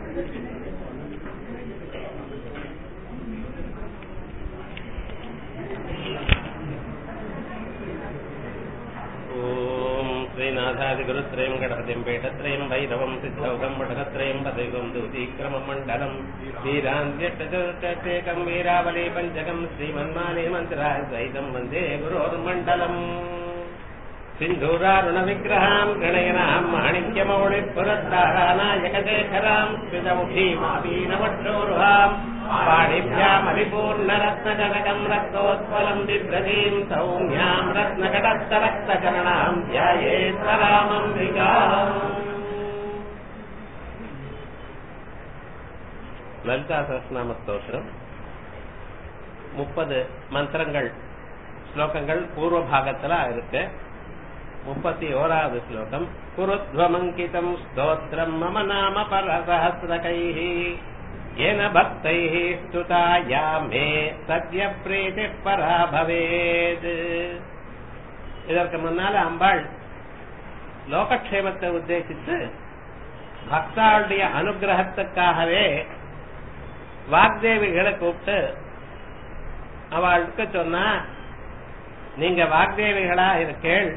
ஓம் ஸ்ரீநாதாதிகுருத்ரயம் கணபதிம் பீடத்ரயம் வைரவம் சித்தௌகம் வடகத்ரயம் பதைவம் தூதீக்கிரம மண்டலம் வீராந்தியேகம் வீராவலி பஞ்சகம் ஸ்ரீமன்மானே மந்திரா சைதம் வந்தே குரோர்மண்டலம் சிந்தூராருண விக்கிரகாம் கணயனாம் மாணிக்யமௌளி புரத்தாராநாயகசேகராம் ஸ்மிதமுఖீமாவீனவற்றோருகாம் पाणिभ्यामभिपूर्णरत्नजनकम् रक्तोत्पलम् बिभ्रतीम् सौम्याम् रत्नकटस्थरक्तचरणाम् ध्यायेत्तरामम्बिका லலிதா சஹஸ்நாம ஸ்தோத்திரம் முப்பது மந்திரங்கள் ஸ்லோகங்கள் பூர்வ பாகத்துல இருக்கு முப்பத்தி ஓராவது ஸ்லோகம் குருத்வமங்கிதம் ஸ்தோத்திரம் மம நாம பரசஹசிரகைः येन भक्तैः स्तुता या मे சத்ய பிரீதி பரா பவேத் இதற்கு முன்னால அம்பாள் லோகக்ஷேமத்தை உத்தேசித்து பக்தாளுடைய அனுகிரகத்துக்காகவே வாக்தேவிகளை கூப்பிட்டு அவளுக்கு சொன்னா நீங்க வாக்தேவிகளா இருக்கேள்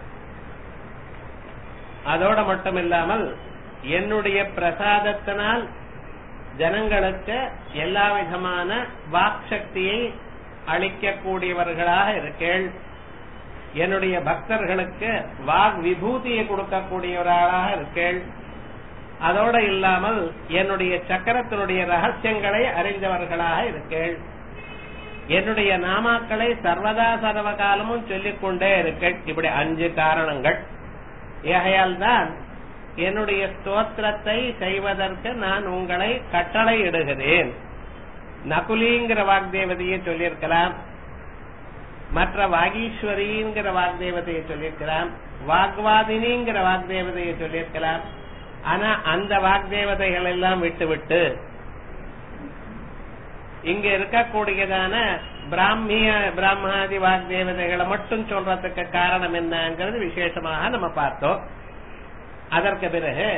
அதோட மட்டும் இல்லாமல் என்னுடைய பிரசாதத்தினால் ஜனங்களுக்கு எல்லா விதமான வாக்சக்தியை அளிக்கக்கூடியவர்களாக இருக்கேள் என்னுடைய பக்தர்களுக்கு வாக் விபூதியை கொடுக்கக்கூடியவர்களாக இருக்கேள் அதோட இல்லாமல் என்னுடைய சக்கரத்தினுடைய ரகசியங்களை அறிந்தவர்களாக இருக்கேள் என்னுடைய நாமாக்களை சர்வதா சர்வகாலமும் சொல்லிக் கொண்டே இருக்கேள் இப்படி அஞ்சு காரணங்கள் ஏகையால் தான் என்னுடைய ஸ்தோத்திரத்தை செய்வதற்கு நான் உங்களை கட்டளை இடுகிறேன் நகுலிங்கிற வாக்தேவதையை சொல்லியிருக்கலாம் மற்ற வாகீஸ்வரிங்கிற வாக்தேவதையை சொல்லியிருக்கலாம் வாக்வாதினிங்கிற வாக்தேவதையை சொல்லியிருக்கலாம் ஆனா அந்த வாக்தேவதைகள் எல்லாம் விட்டு விட்டு இங்க இருக்கக்கூடியதான பிராமிய பிராமாதி வாக்தேவதைகளை மட்டும் சொல்றதுக்கு காரணம் என்னங்கிறது விசேஷமாக நம்ம பார்த்தோம் அதற்கு பிறகு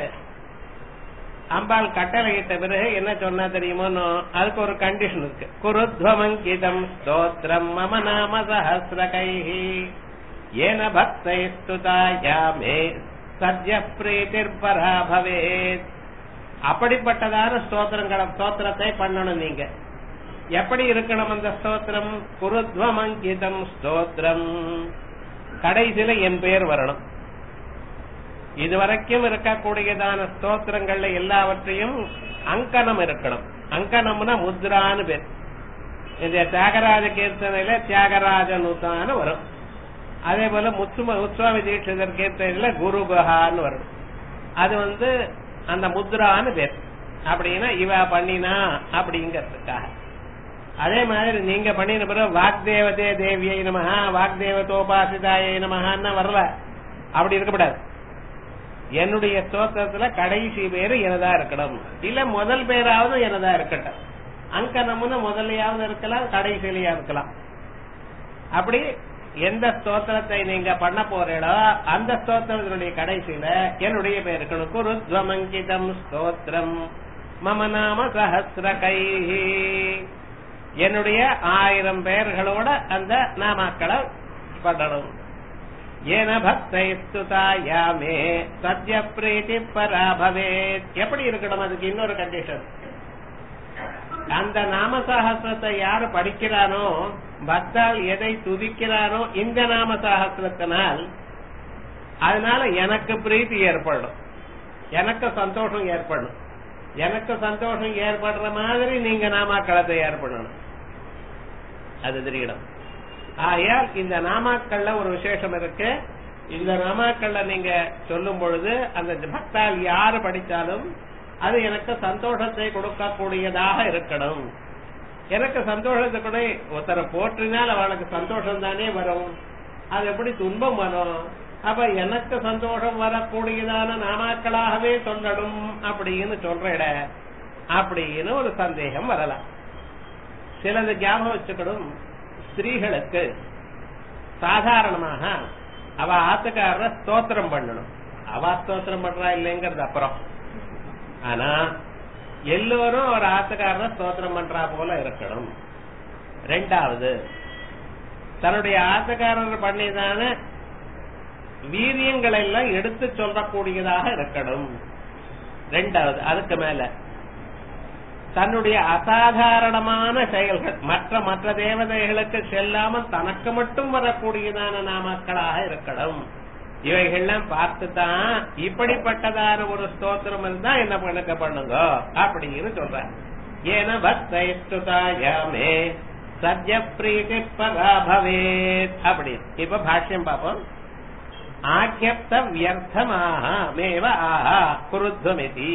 அம்பாள் கட்டளையிட்ட பிறகு என்ன சொன்னா தெரியுமோன்னு அதுக்கு ஒரு கண்டிஷன் இருக்கு குருத்வமங்கிதம் ஸ்தோத்திரம் மம நாம சஹசிரகைஹி ஏன பக்தை ஸ்துதா யாமே சத்ய பிரீதிர் பரா பவேத் அப்படிப்பட்டதான ஸ்தோத்திரங்களை ஸ்தோத்திரத்தை பண்ணணும் நீங்க எப்படி இருக்கணும் அந்த ஸ்தோத்திரம் குருத்வமங்கிதம் ஸ்தோத்திரம் கடைசியில என் பெயர் வரணும் இதுவரைக்கும் இருக்கக்கூடியதான ஸ்தோத்திரங்கள்ல எல்லாவற்றையும் அங்கனம் இருக்கணும் அங்கனம்னா முத்ரான்னு பேர் இந்த தியாகராஜ கீர்த்தனையில தியாகராஜ நூத்தான்னு வரும் அதே போல முத்தும உத்சுவாமி தீட்சிதர் கீர்த்தனையில குருகுஹான்னு வரும் அது வந்து அந்த முத்ரான்னு பேர் அப்படின்னா இவ பண்ணினா அப்படிங்கறதுக்காக அதே மாதிரி நீங்க பண்ணின பிறகு வாக்தேவதே தேவியை நமஹா வாக்தேவதோபாசிதாயை நமஹான்னு வரல அப்படி இருக்கக்கூடாது என்னுடைய ஸ்தோத்திரத்துல கடைசி பேரு எனதா இருக்கணும் இல்ல முதல் பேராவது எனதா இருக்கட்டும் அங்கனம்னு முதலையாவது இருக்கலாம் கடைசியிலையா இருக்கலாம் அப்படி எந்த ஸ்தோத்திரத்தை நீங்க பண்ண போறீங்களோ அந்த ஸ்தோத்திரத்தினுடைய கடைசியில என்னுடைய பேர் இருக்கணும் குருத்வமங்கிதம் ஸ்தோத்திரம் மம நாம சஹசிர கைஹி என்னுடைய ஆயிரம் பெயர்களோட அந்த நாமாக்களை பண்ணணும் ஏன பக்தை ஸ்துதா யாமே சத்ய பிரீத்தி பராபவேத் எப்படி இருக்கணும் அதுக்கு இன்னொரு கண்டிஷன் அந்த நாம சாகசிரத்தை யாரு படிக்கிறானோ பக்தால் எதை துதிக்கிறானோ இந்த நாம சாகசிரத்தினால் அதனால எனக்கு பிரீத்தி ஏற்படும் எனக்கு சந்தோஷம் ஏற்படும் எனக்கு சந்தோஷம் ஏற்படுற மாதிரி நீங்க நாமாக்களை தயார் பண்ணணும் அது தெரியணும் ஆகையால் இந்த நாமாக்கள்ல ஒரு விசேஷம் இருக்கு இந்த நாமாக்கள்ல நீங்க சொல்லும் பொழுது அந்த பக்தால் யாரு படித்தாலும் அது எனக்கு சந்தோஷத்தை கொடுக்கக்கூடியதாக இருக்கணும் எனக்கு சந்தோஷத்தை கூட ஒருத்தரை போற்றினால் அவளுக்கு சந்தோஷம் தானே வரும் அது எப்படி துன்பம் வரும் அப்ப எனக்கு சந்தோஷம் வரக்கூடியதான நாமாக்களாகவே சொல்லணும் அப்படின்னு சொல்றேட அப்படின்னு ஒரு சந்தேகம் வரலாம் சிலது ஞாபகம் வச்சுக்கணும் ஸ்திரீகளுக்கு சாதாரணமாக அவ ஆத்துக்காரர ஸ்தோத்திரம் பண்ணணும் அவ ஸ்தோத்திரம் பண்றா இல்லைங்கிறது அப்புறம் ஆனா எல்லோரும் ஒரு ஆத்துக்காரரை ஸ்தோத்திரம் பண்றா போல இருக்கணும் ரெண்டாவது தன்னுடைய ஆத்துக்காரர் பண்ணிதான வீரியங்களை எல்லாம் எடுத்து சொல்லக்கூடியதாக இருக்கணும் ரெண்டாவது அதுக்கு மேல தன்னுடைய அசாதாரணமான செயல்கள் மற்ற மற்ற தேவதைகளுக்கு செல்லாமல் தனக்கு மட்டும் வரக்கூடியதான நாமக்களாக இருக்கணும் இவைகள்லாம் பார்த்து தான் இப்படிப்பட்டதான ஒரு ஸ்தோத்திரம் இருந்தா என்ன பண்ணுக்க பண்ணுங்க அப்படின்னு சொல்ற ஏன பக்தயுதாயாமே சத்ய பிரீதி பராபவேத் அப்படி இப்ப பாஷ்யம் பார்ப்போம் ஆக்கியப்த வியர்த்தமாக மேவ ஆஹா குருத்வமிதி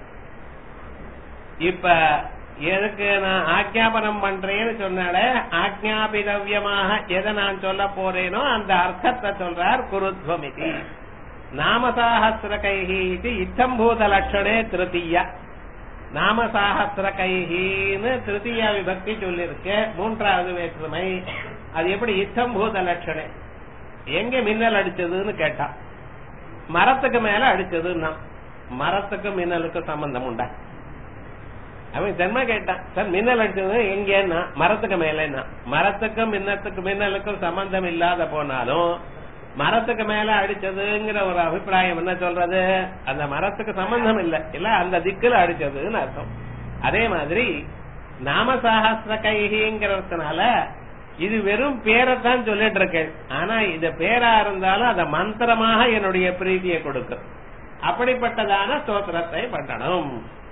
இப்ப எதுக்கு நான் ஆக்ஞாபனம் பண்றேன்னு சொன்னால ஆக்ஞாபிதவியமாக எதை நான் சொல்ல போறேனோ அந்த அர்த்தத்தை சொல்றார் குருத்வமிதி நாமசாஹசிர கைஹி இது இத்தம்பூத லட்சணே திருத்தீயா நாமசாஹசிர கைஹின்னு திருத்தீயா விபக்தி சொல்லிருக்கு மூன்றாவது வேற்றுமை அது எப்படி இத்தம்பூத லட்சணே எங்க மின்னல் அடிச்சதுன்னு கேட்டான் மரத்துக்கு மேல அடிச்சதுன்னா மரத்துக்கு மின்னலுக்கு சம்பந்தம் உண்டா அவன் ஜென்ம கேட்டான் சார் மின்னல் அடிச்சது எங்கன்னா மரத்துக்கு மேலன்னா மரத்துக்கும் மின்னத்துக்கு மின்னலுக்கும் சம்பந்தம் இல்லாத போனாலும் மரத்துக்கு மேல அடிச்சதுங்கிற ஒரு அபிப்பிராயம் என்ன சொல்றது அந்த மரத்துக்கு சம்பந்தம் இல்ல இல்ல அந்த திக்குல அடிச்சதுன்னு அர்த்தம் அதே மாதிரி நாமசாஹசிர கைகிங்கிறதுனால இது வெறும் பேரைத்தான் சொல்லிட்டு இருக்கேன் ஆனா இது பேரா இருந்தாலும் அத மந்திரமாக என்னுடைய பிரீதியை கொடுக்கும் அப்படிப்பட்டதான ஸ்தோத்திரத்தை பண்ணணும்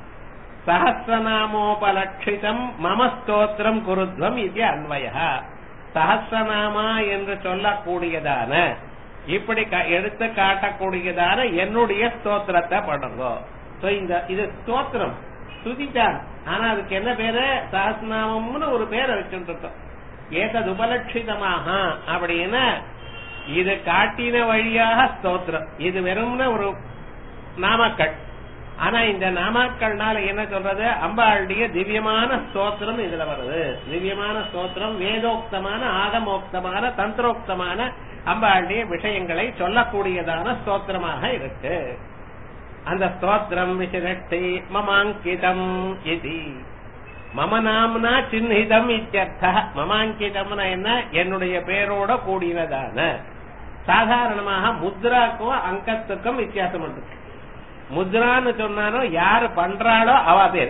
சஹசிரநாமோபலட்சிதம் மம ஸ்தோத்திரம் குருத்வம் இது அன்வய சஹசிரநாமா என்று சொல்லக்கூடியதான இப்படி எடுத்து காட்டக்கூடியதான என்னுடைய ஸ்தோத்திரத்தை பண்ணுங்க இந்த இது ஸ்தோத்திரம் துதிதான் ஆனா அதுக்கு என்ன பேரு சஹசிரநாமம்னு ஒரு பேரை வச்சுட்டு இருக்கோம் ஏதது உபலட்சிதமாக அப்படின்னா இது காட்டின வழியாக ஸ்தோத்திரம் இது வெறும்னு ஒரு நாமக்கள் ஆனா இந்த நாமாக்கள்னால என்ன சொல்றது அம்பாளுடைய திவ்யமான ஸ்தோத்திரம் இதுல வருது திவ்யமான ஸ்தோத்திரம் வேதோக்தமான ஆகமோக்தமான தந்திரோக்தமான அம்பாளுடைய விஷயங்களை சொல்லக்கூடியதான ஸ்தோத்திரமாக இருக்கு அந்த ஸ்தோத்திரம் விசிரட்டி மமாங்கிதம் இது மம நாம்னா சின்னிதம் இத்தியர்த்த மமாங்கிதம்னா என்ன என்னுடைய பேரோட கூடினதான சாதாரணமாக முத்ராக்கும் அங்கத்துக்கும் வித்தியாசம் உண்டு முத்ரான்னு சொன்னாலும் யாரு பண்றாளோ அவ பேர்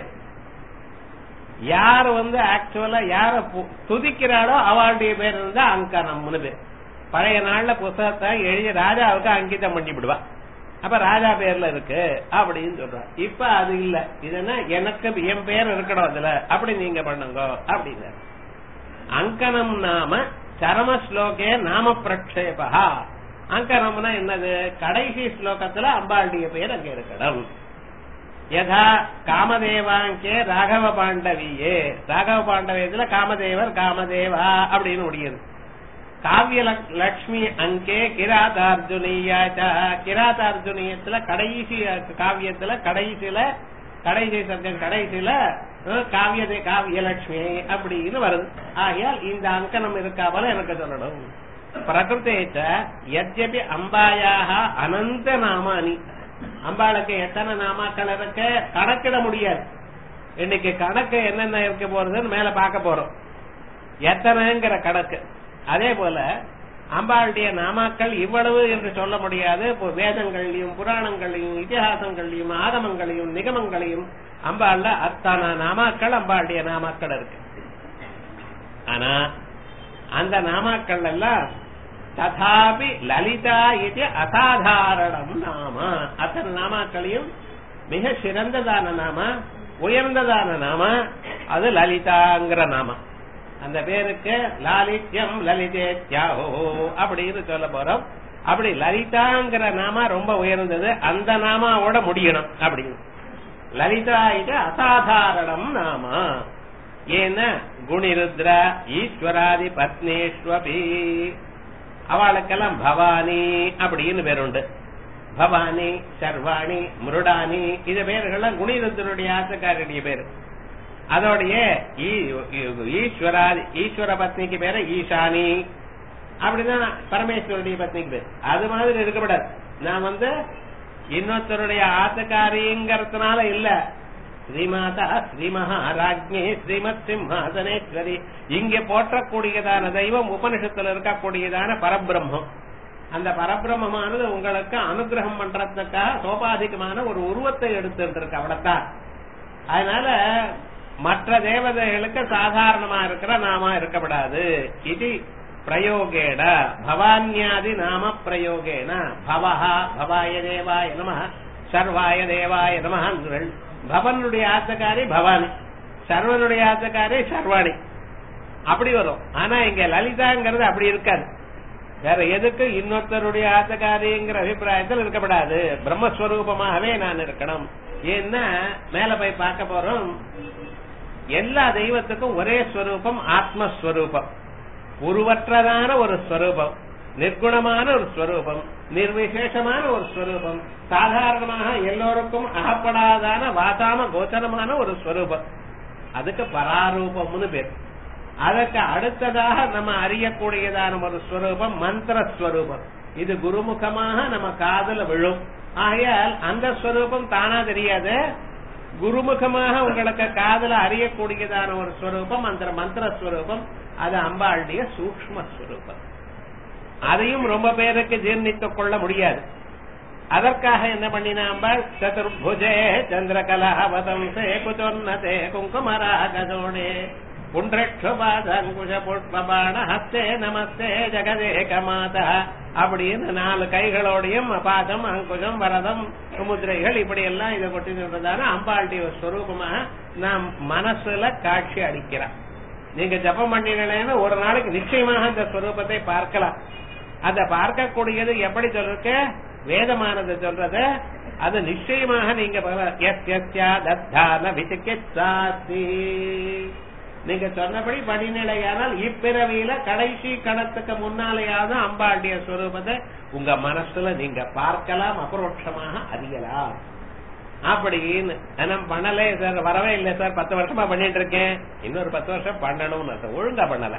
யார் வந்து ஆக்சுவலா யார துதிக்கிறாளோ அவளுடைய பேர் இருந்தா அங்கனம்னு பேர் பழைய நாள்ல புத்தகத்தை எழுதி ராஜாவுக்கு அங்கிதம் பண்ணி விடுவா அப்ப ராஜா பேர்ல இருக்கு அப்படின்னு சொல்றான் இப்ப அது இல்ல இதுன்னா எனக்கு என் பேர் இருக்கணும் அதுல அப்படி நீங்க பண்ணுங்க அப்படின்னு அங்கனம் நாம சரம ஸ்லோகே நாம பிரக்ஷேபா அங்கனம்னா என்னது கடைசி ஸ்லோகத்துல அம்பாளுடைய பேர் அங்க இருக்கணும் யதா காமதேவாங்கே ராகவ பாண்டவியே ராகவ பாண்டவியத்துல காமதேவர் காமதேவா அப்படின்னு முடியுது காவிய லட்சுமி அங்கே கிராதார்ஜுனியாச்சா கிராதார்ஜுனியத்துல கடைசி காவியத்துல கடைசியில கடைசி சப்தம் கடைசியில காவிய காவியலட்சுமி அப்படின்னு வருது ஆகையால் இந்த அங்கனம் இருக்கா போல எனக்கு சொல்லணும் பிரகிருத்தேச்ச எத்யபி அம்பாயாக அனந்த நாமானி அம்பாளுக்கு எத்தனை நாமாக்கள் இருக்கு கணக்கிட முடியாது இன்னைக்கு கணக்கு என்னென்ன இருக்க போறதுன்னு மேல பார்க்க போறோம் எத்தனைங்கிற கணக்கு அதே போல அம்பாளுடைய நாமாக்கள் இவ்வளவு என்று சொல்ல முடியாது வேதங்களையும் புராணங்களையும் இதிகாசங்களையும் ஆகமங்களையும் நிகமங்களையும் அம்பாள்ல அத்தனை நாமாக்கள் அம்பாளுடைய நாமாக்கள் இருக்கு ஆனா அந்த நாமாக்கள் எல்லாம் ததாபி லலிதா இது அசாதாரணம் நாம அத்தனை நாமாக்களையும் மிக சிறந்ததான நாம உயர்ந்ததான நாம அது லலிதாங்கிற நாம அந்த பேருக்கு லாலித்யம் லலிதே தியாகோ அப்படின்னு சொல்ல போறோம் அப்படி லலிதாங்கிற நாம ரொம்ப உயர்ந்தது அந்த நாமாவோட முடியணும் அப்படின்னு லலிதா இது அசாதாரணம் நாம ஏன்னா குணிருத்ர ஈஸ்வராதி பத்னேஸ்வபி அவளுக்கெல்லாம் பவானி அப்படின்னு பேருண்டு பவானி சர்வாணி முருடானி இது பேர்கள்லாம் குணிருத்தருடைய ஆசக்காரருடைய பேரு அதோடைய ஈஸ்வராதி ஈஸ்வர பத்னிக்கு பேரு ஈசானி அப்படிதான் பரமேஸ்வருடைய பத்னிக்கு பேர் அது மாதிரி இருக்கக்கூடாது நான் வந்து இன்னொருத்தருடைய ஆசக்காரிங்கிறதுனால இல்ல ஸ்ரீமாதா ஸ்ரீ மகாராஜ்ஞி ஸ்ரீமத் சிம்ஹாசனேஸ்வரி இங்கே போற்றக்கூடியதான தெய்வம் உபனிஷத்துல இருக்கக்கூடியதான பரபிரம்மம் அந்த பரபிரம்மமானது உங்களுக்கு அனுகிரகம் பண்றதுக்காக சோபாதிகமான ஒரு உருவத்தை எடுத்துட்டு இருக்கு அவ்வளவுதான் அதனால மற்ற தேவதைகளுக்கு சாதாரணமா இருக்கிற நாம இருக்கப்படாது இது பிரயோகேட பவான்யாதி நாம பிரயோகேன பவஹா பவாய தேவாய நம சர்வாய தேவாய நமகள் பவனுடைய ஆத்தக்காரி பவானி சர்வனுடைய ஆத்தக்காரி சர்வாணி அப்படி வரும் ஆனா இங்க லலிதாங்கிறது அப்படி இருக்காது வேற எதுக்கு இன்னொருத்தருடைய ஆத்தக்காரிங்கிற அபிப்பிராயத்தில் இருக்கப்படாது பிரம்மஸ்வரூபமாகவே நான் இருக்கணும் ஏன்னா மேல போய் பார்க்க போறோம் எல்லா தெய்வத்துக்கும் ஒரே ஸ்வரூபம் ஆத்மஸ்வரூபம் உருவற்றதான ஒரு ஸ்வரூபம் நிர்குணமான ஒரு ஸ்வரூபம் நிர்விசேஷமான ஒரு ஸ்வரூபம் சாதாரணமாக எல்லோருக்கும் அகப்படாதான வாசாம கோச்சரமான ஒரு ஸ்வரூபம் அதுக்கு பராரூபம்னு பேர் அதற்கு அடுத்ததாக நம்ம அறியக்கூடியதான ஒரு ஸ்வரூபம் மந்திர ஸ்வரூபம் இது குருமுகமாக நம்ம காதல விழும் ஆகையால் அந்த ஸ்வரூபம் தானா தெரியாது குருமுகமாக உங்களுக்கு காதல அறியக்கூடியதான ஒரு ஸ்வரூபம் அந்த மந்திர ஸ்வரூபம் அது அம்பாளுடைய சூக்ம ஸ்வரூபம் அதையும் ரொம்ப பேருக்கு ஜீர்ணித்துக் கொள்ள முடியாது அதற்காக என்ன பண்ணினா அம்பாள் சதுர்புஜே சந்திரகலாவதம்சே குச்சொன்னதே குங்குமராகதோடே புன்றக்ஷபாதங்குஷ புஷ்பபாண ஹஸ்தே நமஸ்தே ஜெகதேக மாதா அப்படின்னு நாலு கைகளோடையும் பாதம் அங்குஷம் வரதம் முதிரைகள் இப்படி எல்லாம் இதை கொட்டி சொல்றதான அம்பாளுடைய ஸ்வரூபமாக நாம் மனசுல காட்சி அளிக்கிறான் நீங்க ஜபம் பண்ணினேன்னு ஒரு நாளைக்கு நிச்சயமாக அந்த ஸ்வரூபத்தை பார்க்கலாம் அத பார்க்கக்கூடியது எப்படி சொல்றக்க வேதமானது சொல்றது அது நிச்சயமாக நீங்க எஸ் எஸ்யா தத்தான விதிக்கி நீங்க சொன்னபடி படிநிலையானால் இப்பிறவியில கடைசி கணத்துக்கு முன்னாலேயாவது அம்பாளுடைய ஸ்வரூபத்தை உங்க மனசுல நீங்க பார்க்கலாம் அபரோட்சமாக அறியலாம் அப்படின்னு நான் பண்ணல சார் வரவே இல்லை சார் பத்து வருஷமா பண்ணிட்டு இருக்கேன் இன்னொரு பத்து வருஷம் பண்ணணும்னு சார் ஒழுங்கா பண்ணல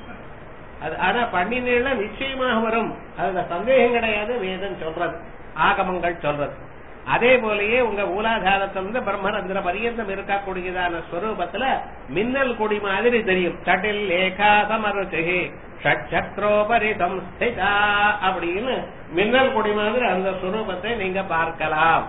அது ஆனா பண்ணினா நிச்சயமாக வரும் அதுல சந்தேகம் கிடையாது வேதம் சொல்றது ஆகமங்கள் சொல்றது அதே போலயே உங்க மூலாதாரத்திலிருந்து பிரம்மரந்திர பரியந்தம் இருக்கக்கூடியதான ஸ்வரூபத்துல மின்னல் கொடி மாதிரி தெரியும் சட்டில் லேகா சமருச்சி ஷட்சத்ரோபரி சம்ஸ்திதா அப்படின்னு மின்னல் கொடி மாதிரி அந்த ஸ்வரூபத்தை நீங்க பார்க்கலாம்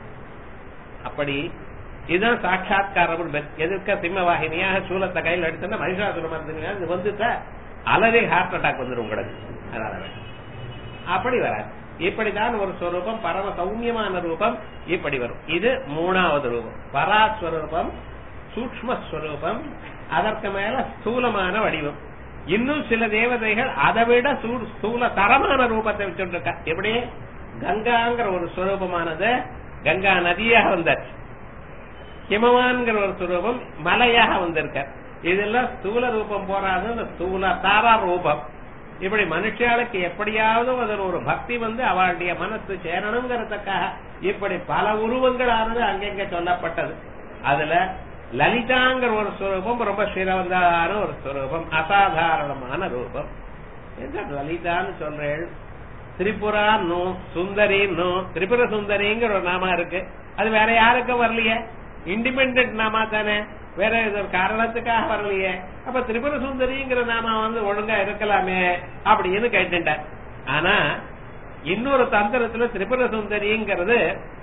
அப்படி இதுதான் சாட்சாத்காரம் எதிர்க்க சிம்ம வாகினியாக சூலத்தை கையில் எடுத்துன்னா மகிஷாசுரமர்த்தினா இது வந்துட்ட அலறி ஹார்ட் அட்டாக் வந்துடும் உங்களுக்கு அதனால அப்படி வராது இப்படிதான் ஒரு ஸ்வரூபம் பரம சௌமியமான ரூபம் இப்படி வரும் இது மூணாவது ரூபம் பராஸ்வரூபம் சூக்மஸ்வரூபம் அதற்கு மேல ஸ்தூலமான வடிவம் இன்னும் சில தேவதைகள் அதை விட ஸ்தூல தரமான ரூபத்தை வச்சுருக்கா எப்படி கங்காங்கிற ஒரு ஸ்வரூபமானது கங்கா நதியாக வந்தாச்சு ஹிமவான்கிற ஒரு சுரூபம் மலையாக வந்திருக்க இதெல்லாம் ஸ்தூல ரூபம் போறாது ஸ்தூல தாரா ரூபம் இப்படி மனுஷாளுக்கு எப்படியாவது அதில் ஒரு பக்தி வந்து அவளுடைய மனசு சேரணுங்கிறதுக்காக இப்படி பல உருவங்களானது அங்கங்க சொல்லப்பட்டது அதுல லலிதாங்கிற ஒரு ஸ்வரூபம் ரொம்ப சிறந்ததான ஒரு ஸ்வரூபம் அசாதாரணமான ரூபம் எந்த லலிதான்னு சொல்றேன் திரிபுரா நோ சுந்தரி நோ திரிபுர சுந்தரிங்கிற ஒரு நாமா இருக்கு அது வேற யாருக்கும் வரலையே இண்டிபெண்ட் நாமா தானே வேற இது காரணத்துக்காக வரலையே அப்ப திரிபுர சுந்தரிங்கிற நாம வந்து ஒழுங்கா இருக்கலாமே அப்படின்னு கேட்டுட்டார் ஆனா இன்னொரு தந்திரத்துல திரிபுர சுந்தரிங்கிறது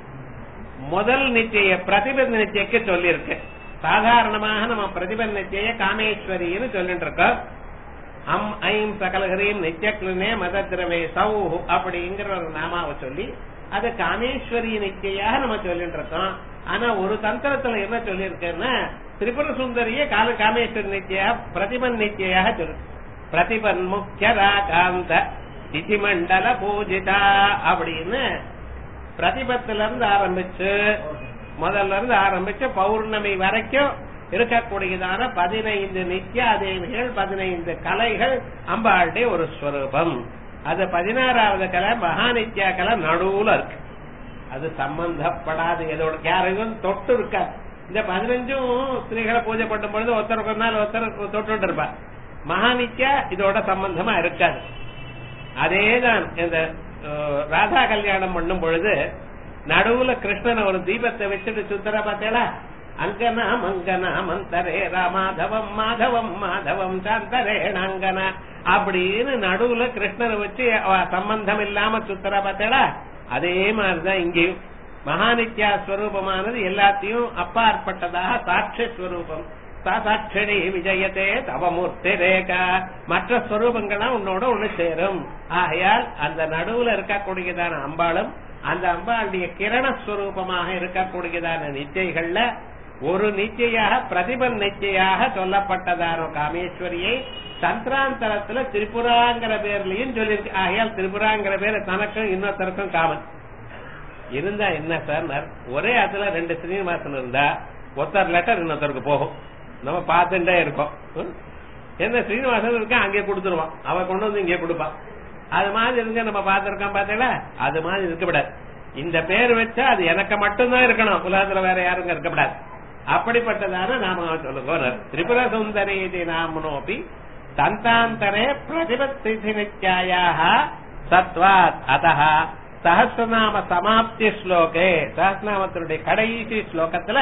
முதல் நிச்சய பிரதிபந்த நிச்சயக்கு சொல்லியிருக்கு சாதாரணமாக நம்ம பிரதிபந்த நிச்சய காமேஸ்வரின்னு சொல்லிட்டு இருக்கோம் அம் ஐம் சகலகரீம் நித்தியக்லினே மதத்திரவே சௌ அப்படிங்கிற ஒரு நாமாவை சொல்லி அது காமேஸ்வரி நிச்சயாக நம்ம சொல்லிட்டு இருக்கோம் ஆனா ஒரு தந்திரத்துல என்ன சொல்லியிருக்கேன்னா திரிபுர சுந்தரிய கால காமேஸ்வரி நித்தியா பிரதிபன் நித்தியாக சொல்லு பிரதிபன் முக்கிய ராகாந்த திதிமண்டல பூஜிதா அப்படின்னு பிரதிபத்துல இருந்து ஆரம்பிச்சு முதல்ல இருந்து ஆரம்பிச்சு பௌர்ணமி வரைக்கும் இருக்கக்கூடியதான பதினைந்து நித்யாதேவிகள் பதினைந்து கலைகள் அம்பாளுடைய ஒரு ஸ்வரூபம் அது பதினாறாவது கலை மகாநித்யா கலை நடுவுல இருக்கு அது சம்பந்தப்படாது எதோட யாரையும் தொட்டு இருக்காது இந்த பதினஞ்சும் ஸ்திரீகளை பூஜை பண்ணும் பொழுது ஒருத்தருக்கு ஒரு நாள் ஒருத்தர் தொட்டு இருப்பா மகாநித்யா இதோட சம்பந்தமா இருக்காது அதேதான் இந்த ராதா கல்யாணம் பண்ணும் பொழுது நடுவுல கிருஷ்ணன் ஒரு தீபத்தை வச்சுட்டு சுத்தர பார்த்தேடா அங்கனா மங்கனா மந்தரே ராமாதவம் மாதவம் மாதவம் சாந்தரேணாங்கன அப்படின்னு நடுவுல கிருஷ்ணரை வச்சு அவ சம்பந்தம் இல்லாம சுத்தர பார்த்தடா அதே மாதிரிதான் இங்கேயும் மகாநித்யா ஸ்வரூபமானது எல்லாத்தையும் அப்பாற்பட்டதாக சாட்சி ஸ்வரூபம் சாட்சணி விஜயத்தே தவமூர்த்தி ரேகா மற்ற ஸ்வரூபங்கள்லாம் உன்னோட ஒண்ணு சேரும் ஆகையால் அந்த நடுவுல இருக்கக்கூடியதான அம்பாளும் அந்த அம்பாளுடைய கிரணஸ்வரூபமாக இருக்கக்கூடியதான நிச்சயங்கள்ல ஒரு நிச்சயாக பிரதிபன் நிச்சயாக சொல்லப்பட்டதான காமேஸ்வரியை சந்திராந்தரத்துல திரிபுராங்கிற பேர்லயும் சொல்லியிருக்கு ஆகையால் திரிபுராங்கிற பேர் தனக்கும் இன்னொருத்தருக்கும் காமன் இருந்தா என்ன சார் ஒரே இடத்துல ரெண்டு ஸ்ரீனிவாசன் இருந்தா ஒருத்தர் லெட்டர் இன்னொருத்தருக்கு போகும் நம்ம பார்த்துட்டே இருக்கோம் ம்? என்ன ஸ்ரீனிவாசன் இருக்கா அங்கே கொடுத்துருவான் அவ கொண்டு வந்து இங்கே கொடுப்பான் அது மாதிரி இருங்க நம்ம பார்த்திருக்கோம் பார்த்தீங்களா அது மாதிரி இருக்கக்கூடாது இந்த பேர் வச்சா அது எனக்கு மட்டும்தான் இருக்கணும் உலகத்துல வேற யாருங்க இருக்கக்கூடாது அப்படிப்பட்டதான நாம சொல்லுங்க திரிபுர சுந்தரி இது நாமனோபி தந்தாந்தரே பிரதிபத்தி நித்யாயாக சத்வாத் அத்தः சஹசிரநாம சமாப்தி ஸ்லோகே சஹசிரநாமத்தினுடைய கடைசி ஸ்லோகத்துல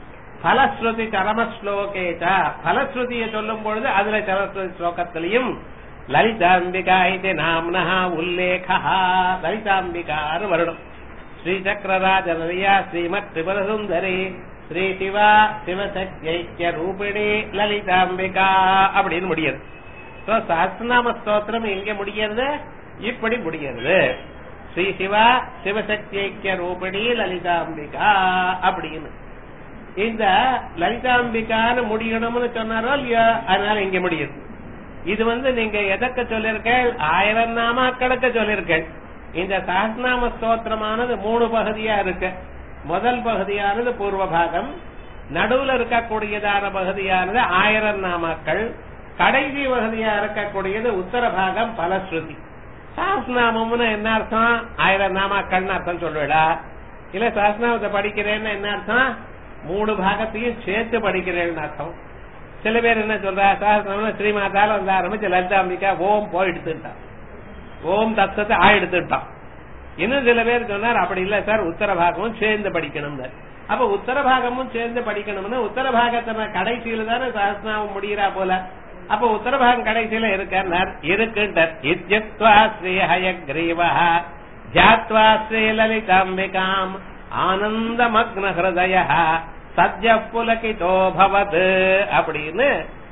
பலஸ்ருதி சரம ஸ்லோகேச்ச பலஸ்ருதியை சொல்லும் பொழுது அதுல சரஸ்வதி ஸ்லோகத்திலையும் லலிதாம்பிகா இது நாம்னா உல்லேகா லலிதாம்பிகான்னு வரணும் ஸ்ரீ சக்கரராஜ நதியா ஸ்ரீமத் திரிபுரசுந்தரி ஸ்ரீ சிவா சிவசக்திய ரூபிணி லலிதாம்பிகா அப்படின்னு முடியுது So, சஹஸ்ரநாம ஸ்தோத்திரம் எங்க முடிகிறது இப்படி முடிகிறது ஸ்ரீ சிவா சிவசக்தி ஐக்கிய ரூபிணி லலிதாம்பிகா அப்படின்னு இந்த லலிதாம்பிகான்னு முடியணும்னு சொன்னாரோ இல்லையோ அதனால இங்க முடியுது இது வந்து நீங்க எதற்கு சொல்லிருக்கேள் ஆயிரம் நாமாக்களுக்கு சொல்லிருக்கேள் இந்த சஹஸ்நாம ஸ்தோத்திரமானது மூணு பகுதியா இருக்கு முதல் பகுதியானது பூர்வ பாகம் நடுவுல இருக்கக்கூடியதான பகுதியானது ஆயிரம் நாமாக்கள் கடைசி பகுதியா இருக்கக்கூடியது உத்தர பாகம் பலஸ்ருதி சஹஸ்நாமம்னு என்ன அர்த்தம் ஆயிரம் நாமாக்கள்னு அர்த்தம் சொல்லுவேடா இல்ல சஹஸ்நாமத்தை படிக்கிறேன்னு என்ன அர்த்தம் மூணு பாகத்தையும் சேர்த்து படிக்கிறேன்னு அர்த்தம் சில பேர் என்ன சொல்றா சஹஸ்நாமம் ஸ்ரீமாதால வந்து ஆரம்பிச்சு லலிதாம்பிகா ஓம் போய் எடுத்துட்டான் ஓம் தத்தத்தை ஆ எடுத்துட்டான் இன்னும் சில பேர் சொன்னார் அப்படி இல்ல சார் உத்தர பாகமும் சேர்ந்து படிக்கணும் அப்ப உத்தர பாகமும் சேர்ந்து படிக்கணும்னு உத்தர பாகத்தை கடைசியில தானே சஹஸ்நாமம் முடிகிறா போல அப்ப உத்தர பாகம் கடைசியில இருக்கார் இருக்குன்றார் இத்யத்வா ஸ்ரீ ஹயக்ரீவா ஜாத்வா ஸ்ரீ லலிதாம்பிகாம் ஆனந்தமக்ன ஹிருதய சத்ய புலகிதோ பவது அப்படின்னு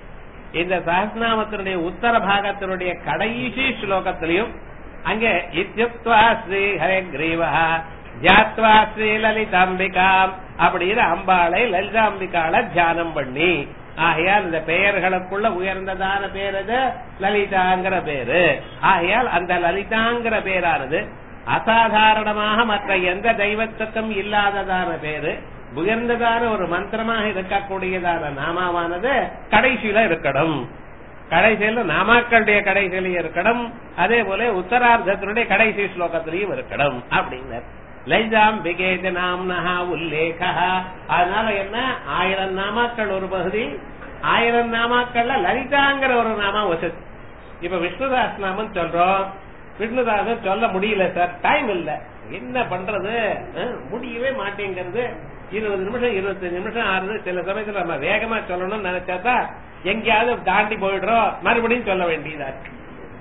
இந்த சஹஸ்நாமத்தினுடைய உத்தர பாகத்தினுடைய கடைசி ஸ்லோகத்திலையும் அங்கே இத்யுக்த்வா ஸ்ரீ ஹயக்ரீவா ஜாத்வா ஸ்ரீ லலிதாம்பிகாம் அப்படின்னு அம்பாளை லலிதாம்பிகால தியானம் பண்ணி ஆகையால் இந்த பெயர்களுக்குள்ள உயர்ந்ததான பேர் அது லலிதாங்கிற பேரு ஆகையால் அந்த லலிதாங்கிற பேரானது அசாதாரணமாக மற்ற எந்த தெய்வத்துக்கும் இல்லாததான பேரு உயர்ந்ததான ஒரு மந்திரமாக இருக்கக்கூடியதான நாமாவானது கடைசியில இருக்கணும் கடைசியில நாமாக்களுடைய கடைசியிலையும் இருக்கணும் அதே போல உத்தரார்த்தத்தினுடைய கடைசி ஸ்லோகத்திலையும் இருக்கணும் அப்படின்னார் லைஜாம் பிகேத நாம்னஹா உல்லேகா அதனால என்ன ஆயிரம் நாமாக்கள் ஒரு பகுதி ஆயிரம் நாமாக்கள்ல லலிதாங்கிற ஒரு நாமா வசதி இப்ப விஷ்ணுதாஸ் நாமம் சொல்றோம் விஷ்ணுதாசன் சொல்ல முடியல சார் டைம் இல்ல என்ன பண்றது அஹ், முடியவே மாட்டேங்கிறது இருபது நிமிஷம் இருபத்தஞ்சு நிமிஷம் ஆறுது சில சமயத்துல நம்ம வேகமா சொல்லணும்னு நினைச்சாதான் எங்கேயாவது தாண்டி போயிடுறோம் மறுபடியும் சொல்ல வேண்டியதா இருக்கு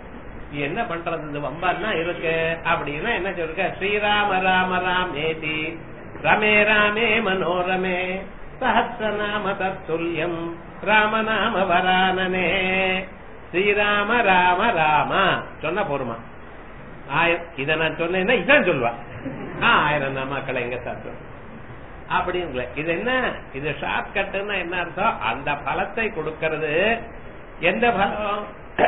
இது என்ன பண்றது இந்த வம்பான்னா இருக்கு அப்படின்னா என்ன சொல்லுங்க ஸ்ரீராம ராம ராமேதி ரமே ராமே மனோரமே சஹசிரநாம தத்துல்யம் ராமநாம வரானனே ஸ்ரீராம ராம ராம சொன்ன போருமா ஆயிரம் இத நான் சொன்னேன்னா இதான் சொல்லுவா ஆ, ஆயிரம் நாமாக்களை எங்க சார் சொல்லுவா அப்படிங்கள இது என்ன இது ஷார்ட் கட்டுன்னா என்ன அர்த்தம் அந்த பலத்தை கொடுக்கிறது எந்த பலம்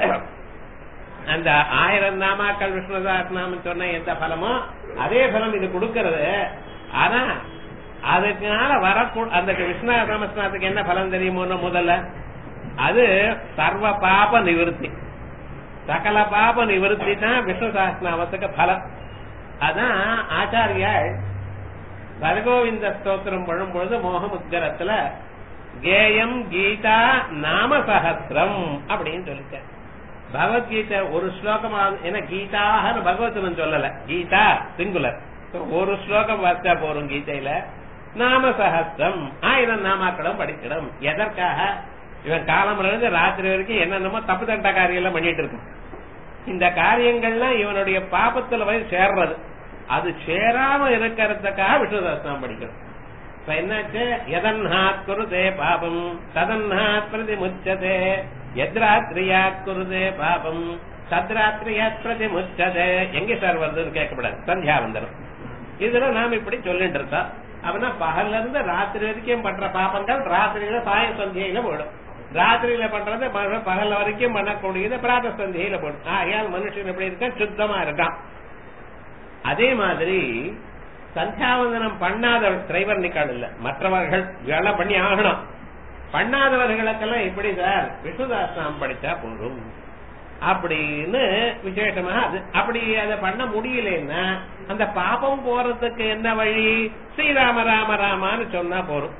அந்த ஆயிரம் நாமாக்கள் விஷ்ணுதாஸ் நாமம் சொன்ன எந்த பலமோ அதே பலம் இது கொடுக்கிறது ஆனா அதுக்குனால வரக்கூ அந்த விஷ்ணு நாமஸ்நாத்துக்கு என்ன பலன் தெரியுமோன்னு முதல்ல அது சர்வ பாப நிவர்த்தி சகல பாப நிவர்த்தி தான் விஷ்ணு சாஸ்திரநாமத்துக்கு பலம் அதான் ஆச்சாரியாள் பரகோவிந்த ஸ்தோத்திரம் பண்ணும்பொழுது மோகமுத்கரத்துல கேயம் கீதா நாம சஹசிரம் அப்படின்னு சொல்லிட்டார் பகவத்கீதை ஒரு ஸ்லோகம் ஏன்னா கீதான்னு பகவத்வன் சொல்லல கீதா சிங்குலர் ஒரு ஸ்லோகம் வாசிச்சா போறோம் கீதையில நாம சஹஸ்ரம் ஆயிரம் நாமாக்களும் படிக்கணும் எதற்காக இவன் காலம் இருந்து ராத்திரி வரைக்கும் என்னென்னமோ தப்பு தண்ட காரியம் எல்லாம் பண்ணிட்டு இருக்கான் இந்த காரியங்கள்லாம் இவனுடைய பாபத்துல போய் சேர்றது அது சேராம இருக்கிறதுக்காக விஷ்ணு சஹஸ்ரம் படிக்கணும் இப்ப என்னாச்சு எதன்ஹாத் குருதே பாபம் ததன்ஹாத் பிரதி முச்சதே எத்ராத்ரியா குருதே பாபம் தத்ராத்ரியா பிரதி முச்சதே எங்க சார் வருதுன்னு கேட்கக்கூடாது சந்தியாவந்தனம் இதுல நாம இப்படி சொல்லிட்டு இருக்கோம் அவனா பகல்ல இருந்து ராத்திரி வரைக்கும் பண்ற பாபங்கள் ராத்திரியில சாய சந்தியில போடும் ராத்திரியில பண்றது பகல் பகல் வரைக்கும் பண்ணக்கூடியது பிராத சந்தியில போடும் ஆகையால் மனுஷன் எப்படி இருக்கான் சுத்தமா இருக்கான் அதே மாதிரி சந்தியாவந்தனம் பண்ணாத திரைவர்ணிக்கால் இல்ல மற்றவர்கள் வேலை பண்ணி ஆகணும் பண்ணாதவர்களுக்கெல்லாம் எப்படி சார் விஷ்ணுதாசனம் படிச்சா போதும் அப்படின்னு விசேஷமா அது அப்படி அதை பண்ண முடியலன்னா அந்த பாபம் போறதுக்கு என்ன வழி ஸ்ரீராம ராம ராமான்னு சொன்னா போறோம்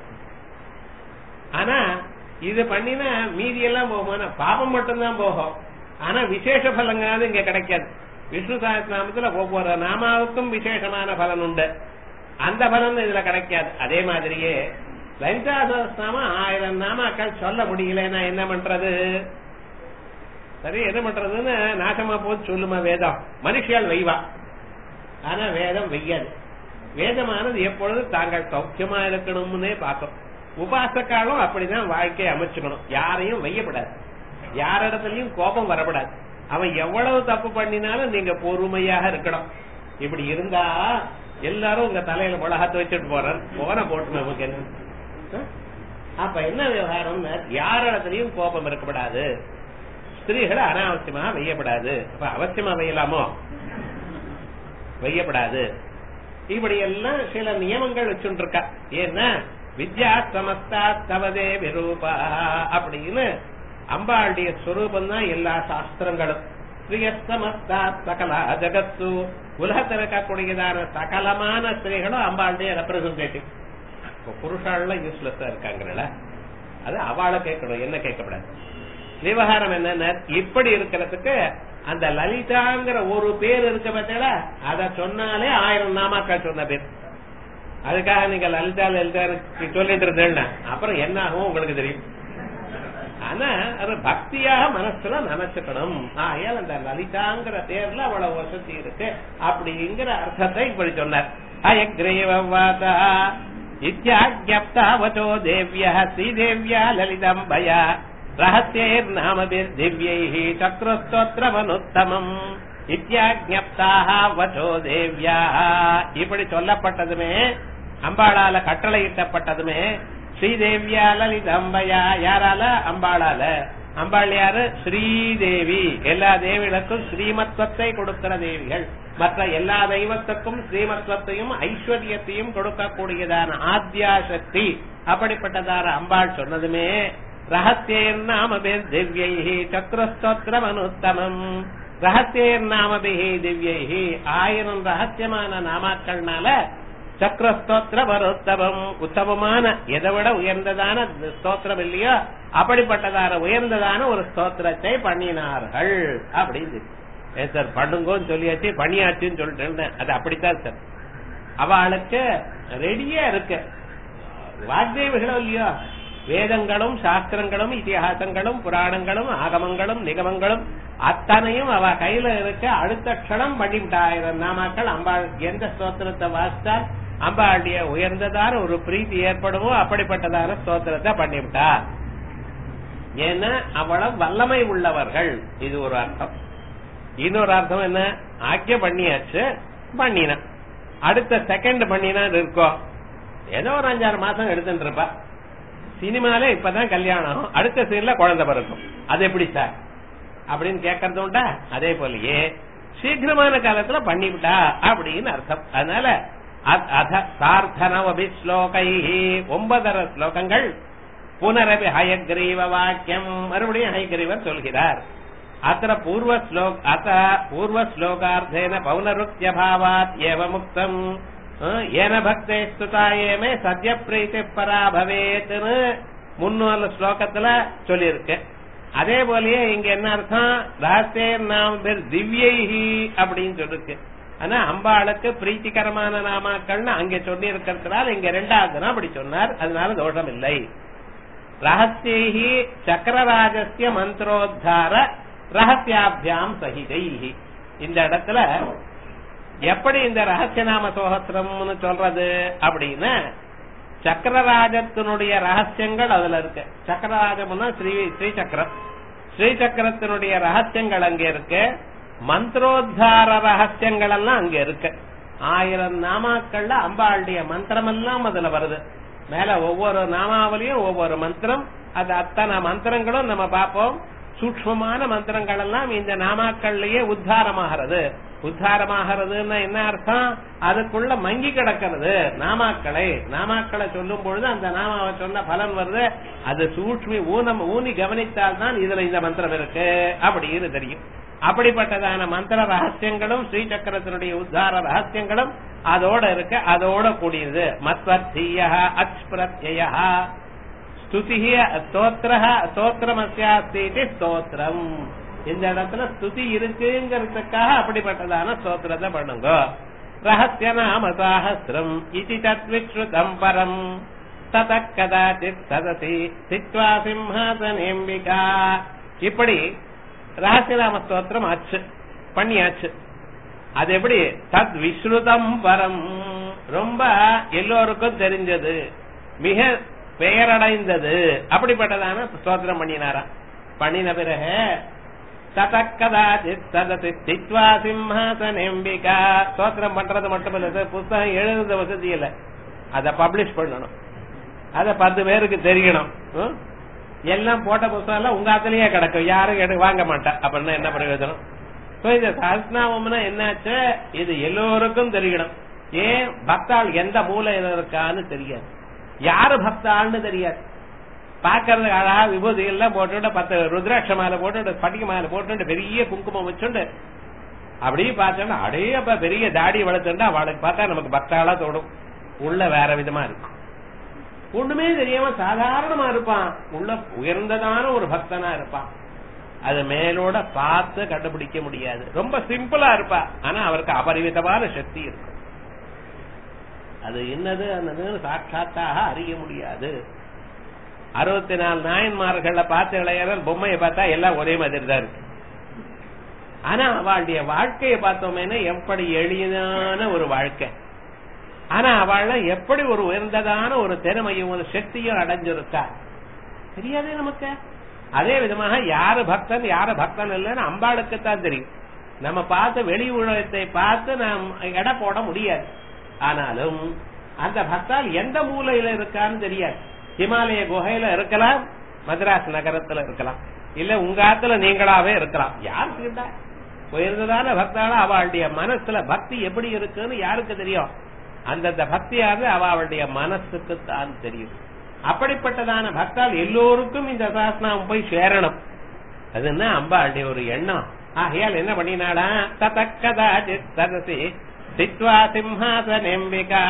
ஆனா இது பண்ணினா மீதி எல்லாம் போகுமா பாபம் மட்டும்தான் போகும் ஆனா விசேஷ பலங்காவது இங்க கிடைக்காது விஷ்ணு சஹஸ்ரநாமத்துல ஒவ்வொரு நாமாவுக்கும் விசேஷமான பலன் உண்டு அந்த பலன் இதுல கிடைக்காது அதே மாதிரியே லலிதா சஹஸ்ரநாமம் ஆயிரம் நாமாக்கள் சொல்ல முடியலன்னா என்ன பண்றது சரி என்ன பண்றதுன்னு நாசமா போது சொல்லுமா வேதம் மனுஷியால் வெய்வா ஆனா வேதம் வெய்யாது வேதமானது எப்பொழுது தாங்கள் சௌக்கியமா இருக்கணும்னே பார்க்கும் உபாசக்காலும் அப்படிதான் வாழ்க்கையை அமைச்சுக்கணும் யாரையும் வெய்யப்படாது யாரிடத்துலயும் கோபம் வரப்படாது அவன் எவ்வளவு தப்பு பண்ணினாலும் நீங்க பொறுமையாக இருக்கணும் இப்படி இருந்தா எல்லாரும் உங்க தலையில மிளகாத்து வச்சுட்டு போறான் போன போட்டு நமக்கு என்ன அஹ்? அப்ப என்ன விவகாரம் யாரிடத்துலயும் கோபம் இருக்கப்படாது ஸ்திரீகளை அனாவசியமா வெய்யப்படாது அப்ப அவசியமா வெய்யலாமோ வெய்யப்படாது இப்படி எல்லாம் சில நியமங்கள் வச்சுட்டு இருக்கா ஏன்னா வித்யா சமஸ்தா தவதே விரூபா அப்படின்னு அம்பாளுடைய ஸ்வரூபம் தான் எல்லா சாஸ்திரங்களும் ஸ்ரீயஸ்தமஸ்தா சகலா ஜகத்து உலகத்தில் இருக்கக்கூடியதான சகலமான ஸ்திரீகளும் அம்பாளுடைய ரெப்ரசன்டேட்டிவ் இப்போ புருஷாலாம் யூஸ்லெஸ்ஸா இருக்காங்கல்ல அது அவளை கேட்கணும் என்ன கேட்கப்படாது விவகாரம் என்னன்னா இப்படி இருக்கிறதுக்கு அந்த லலிதாங்கிற ஒரு பேர் இருக்க பார்த்தீங்களா அத சொன்னாலே ஆயிரம் நாமாக்கள் சொன்ன பேர் அதுக்காக நீங்க லலிதா லலிதா சொல்லிட்டு இருந்தேன்னா அப்புறம் என்ன ஆகும் உங்களுக்கு தெரியும் ஆனா அது பக்தியாக மனசுல நினைச்சுக்கணும் ஆகையால் அந்த லலிதாங்கிற பேர்ல அவ்வளவு வசதி இருக்கு அப்படிங்கிற அர்த்தத்தை இப்படி சொன்னார் அயக்ரேவவாதா இத்தியாஜப்தாவதோ தேவிய ஸ்ரீதேவியா லலிதம்பயா ரகசியைர்நாமபிர்திவ்யைः சக்ரஸ்தோத்திரமனுத்தமம் இத்தியாஜப்தாக வச்சோ தேவியாக இப்படி சொல்லப்பட்டதுமே அம்பாளால கட்டளையிட்டப்பட்டதுமே ஸ்ரீதேவியா லலிதம்பயா யாரால அம்பாளால அம்பாள் யாரு ஸ்ரீதேவி எல்லா தேவிகளுக்கும் ஸ்ரீமத்வத்தை கொடுக்கிற தேவிகள் மற்ற எல்லா தெய்வத்துக்கும் ஸ்ரீமத்வத்தையும் ஐஸ்வர்யத்தையும் கொடுக்கக்கூடியதான ஆத்யா சக்தி அப்படிப்பட்டதான அம்பாள் சொன்னதுமே ரகசியர்நாமபிர் திவ்யை சக்ரஸ்தோத்திரம் அனுத்தமம் ரகசியர்நாமபிஹி திவ்யை ஆயிரம் ரகசியமான நாமாக்கள்னால சக்கரஸ்தோத்திர பரோத்தமம் உத்தமமான எதை விட உயர்ந்ததான ஸ்தோத்திரம் இல்லையோ அப்படிப்பட்டதான உயர்ந்ததான ஒரு ஸ்தோத்திரத்தை பண்ணினார்கள் அப்படின்னு ஏன் சார் பண்ணுங்கன்னு சொல்லியாச்சு பண்ணியாச்சுன்னு சொல்லிட்டேன் அது அப்படித்தான் சார் அவளுக்கு ரெடியா இருக்கு வாக்தேவிகளோ இல்லையோ வேதங்களும் சாஸ்திரங்களும் இதிகாசங்களும் புராணங்களும் ஆகமங்களும் நிகமங்களும் அத்தனையும் அவ கையில இருக்க அடுத்த க்ஷணம் பண்ணிவிட்டாயிரம் நாமாக்கள் அம்பாள் எந்த ஸ்தோத்திரத்தை வாசித்தால் அம்பாளுடைய உயர்ந்ததான ஒரு பிரீத்தி ஏற்படுமோ அப்படிப்பட்டதான ஸ்தோத்திரத்தை பண்ணிவிட்டா ஏன்னா அவ்வளவு வல்லமை உள்ளவர்கள் இது ஒரு அர்த்தம் இன்னொரு அர்த்தம் என்ன ஆக்கிய பண்ணியாச்சு பண்ணினா அடுத்த செகண்ட் பண்ணினா இருக்கோம் ஏதோ ஒரு அஞ்சாறு மாசம் எடுத்துட்டு இருப்பா சினிமால இப்பதான் கல்யாணம் அடுத்த சீன்ல குழந்தை பிறக்கும் அது எப்படி சார் அப்படின்னு கேட்கறது உண்டா அதே போலயே சீக்கிரமான காலத்துல பண்ணிவிட்டா அப்படின்னு அர்த்தம் அதனால அத சார்த்தனவபி ஸ்லோகை ஒன்பதர ஸ்லோகங்கள் புனரபி ஹயக்ரீவ வாக்கியம் மறுபடியும் ஹயக்ரீவர் சொல்கிறார் அத்த பூர்வ ஸ்லோக் அத்த பூர்வ ஸ்லோகார்த்தேன பௌனருக்திய பாவாத் ஏவ முக்தம் ஏன பக்தே ஸ்துதாயேமே சத்ய பிரீத்தி பரா பவேத்னு முன்னூறு ஸ்லோகத்துல சொல்லியிருக்கு அதே போலயே இங்க என்ன அர்த்தம் ரகசியர் நாம் பேர் திவ்யைஹி அப்படின்னு சொல்லிருக்கு ஆனா அம்பாளுக்கு பிரீத்திகரமான நாமாக்கள்னு அங்க சொல்லி இருக்கிறதுனால இங்க ரெண்டாவது அப்படி சொன்னார் அதனால தோஷம் இல்லை ரகசியி சக்கரராஜஸ்ய மந்திரோத்தார ரகசியாபியாம் சகிதைஹி இந்த இடத்துல எப்படி இந்த ரகசிய நாம சோகத்திரம்னு சொல்றது அப்படின்னு சக்கரராஜத்தினுடைய ரகசியங்கள் அதுல இருக்கு சக்கரராஜம்னா ஸ்ரீ ஸ்ரீ சக்கரம் ஸ்ரீ சக்கரத்தினுடைய ரகசியங்கள் அங்க இருக்கு மந்திரோத்தார ரகசியங்கள் எல்லாம் அங்க இருக்கு ஆயிரம் நாமாக்கள்ல அம்பாளுடைய மந்திரம் எல்லாம் அதுல வருது மேல ஒவ்வொரு நாமாவளியும் ஒவ்வொரு மந்திரம் அது அத்தனை மந்திரங்களும் நம்ம பார்ப்போம் சூக்மமான மந்திரங்கள் எல்லாம் இந்த நாமாக்கள்லயே உத்தாரமாகிறது உத்தாரமாகிறதுன்னா என்ன அர்த்தம் அதுக்குள்ள மங்கி கிடக்கிறது நாமாக்களை நாமாக்களை சொல்லும் பொழுது அந்த நாமாவை சொன்ன பலன் வருது அது சூட்சுமி ஊனம் ஊனி கவனித்தால் தான் இதுல இந்த மந்திரம் இருக்கு அப்படின்னு தெரியும் அப்படிப்பட்டதான மந்திர ரகசியங்களும் ஸ்ரீ சக்கரத்தினுடைய உத்தார ரகசியங்களும் அதோட இருக்கு அதோட கூடியது மத்வர்த்திய அச்பிரத்ய ஸ்துதி ஸ்தோத்திர ஸ்தோத்திரமஸ்யாஸ்தி ஸ்தோத்திரம் இந்த இடத்துல ஸ்துதி இருக்குங்கிறதுக்காக அப்படிப்பட்டதான ஸ்தோத்திரத்தை பண்ணுங்க ரகசிய நாம சாஹசிரம் இது தத்விஸ்ருதம் பரம் தத கதாச்சித் சதசி சித்வா சிம்ஹாசனேம்பிகா இப்படி ரகசியநாம ஸ்தோத்திரம் ஆச்சு பண்ணியாச்சு அது எப்படி தத் விஸ்ருதம் பரம் ரொம்ப எல்லோருக்கும் தெரிஞ்சது மிக பெயரடைந்தது அப்படிப்பட்டதான ஸ்தோத்திரம் பண்ணினாரா பண்ணின பிறகு ததக்கதாச்சித் சதசி சித்வா சிம்ஹாசனேம்பிகா ஸ்தோத்திரம் பண்றது மட்டும் இல்ல சார் புஸ்தகம் எழுதுறது வசதி இல்ல அத பப்ளிஷ் பண்ணணும் அத பத்து பேருக்கு தெரியணும் ம்? எல்லாம் போட்ட புஸ்தகம் எல்லாம் உங்க ஆத்திலேயே கிடக்கும் யாரும் எடு- வாங்க மாட்டா அப்படின்னா என்ன பிரயோஜனம் So, இந்த சஹஸ்நாமம்னா என்னாச்சு இது எல்லோருக்கும் தெரியணும் ஏன் பக்தாள் எந்த மூலையில இருக்கான்னு தெரியாது யாரு பக்தாள்னு தெரியாது பாக்குறதுக்கு அழகா விபூதி எல்லாம் போட்டுட்டு பத்து ருத்ராட்ச மாலை போட்டுட்டு பட்டிக மாலை போட்டுட்டு பெரிய குங்குமம் வச்சுண்டு அப்படியே பார்த்தோம்னா அடே அப்ப பெரிய தாடி வளர்த்துண்டா அவளுக்கு பார்த்தா நமக்கு பக்தாளா தோடும் உள்ள வேற விதமா இருக்கும் ஒண்ணுமே தெரியாம சாதாரணமா இருப்பான் உள்ள உயர்ந்ததான ஒரு பக்தனா இருப்பான் அது மேலோட பார்த்து கண்டுபிடிக்க முடியாது ரொம்ப சிம்பிளா இருப்பா ஆனா அவருக்கு அபரிவிதமான சக்தி இருக்கும் அது என்னது ಅನ್ನೋದು சாட்சாத்தாக அறிய முடியாது அறுபத்தி நாலு நாயன்மார்கள பார்த்து இளையர்கள் பொம்மையை பார்த்தா எல்லாம் ஒரே மாதிரி தான் இருக்கு ஆனா அவளுடைய வாழ்க்கையை பார்த்தோமேனா எப்படி எளிதான ஒரு வாழ்க்கை ஆனா அவள் எப்படி ஒரு உயர்ந்ததான ஒரு திறமையும் ஒரு சக்தியும் அடைஞ்சிருக்கா தெரியாதே நமக்கு அதே விதமாக யாரு பக்தன் யாரு பக்தன் இல்லைன்னு அம்பாளுக்குத்தான் தெரியும் நம்ம பார்த்து வெளி உலகத்தை பார்த்து நாம் எடை போட முடியாது ஆனாலும் அந்த பக்தால் எந்த மூலையில இருக்கான்னு தெரியாது ஹிமாலய குகையில இருக்கலாம் மദ്രാஸ் நகரத்துல இருக்கலாம் இல்ல உங்க ஆத்துல நீங்களாவே இருக்கலாம் யாருக்கு கேட்டா உயர்ந்ததான பக்தால அவளுடைய மனசுல பக்தி எப்படி இருக்குன்னு யாருக்கு தெரியும் அந்தந்த பக்தியாவது அவளுடைய மனசுக்கு தான் தெரியும் அப்படிப்பட்டதான பக்தால் எல்லோருக்கும் இந்த சாஸ்திரம் போய் சேரணும் அதுன்னா அம்பாளுடைய ஒரு எண்ணம் ஆகையால் என்ன பண்ணினாடா ததக்கதா சதசி சித்வா சிம்ஹாசனம்பிகா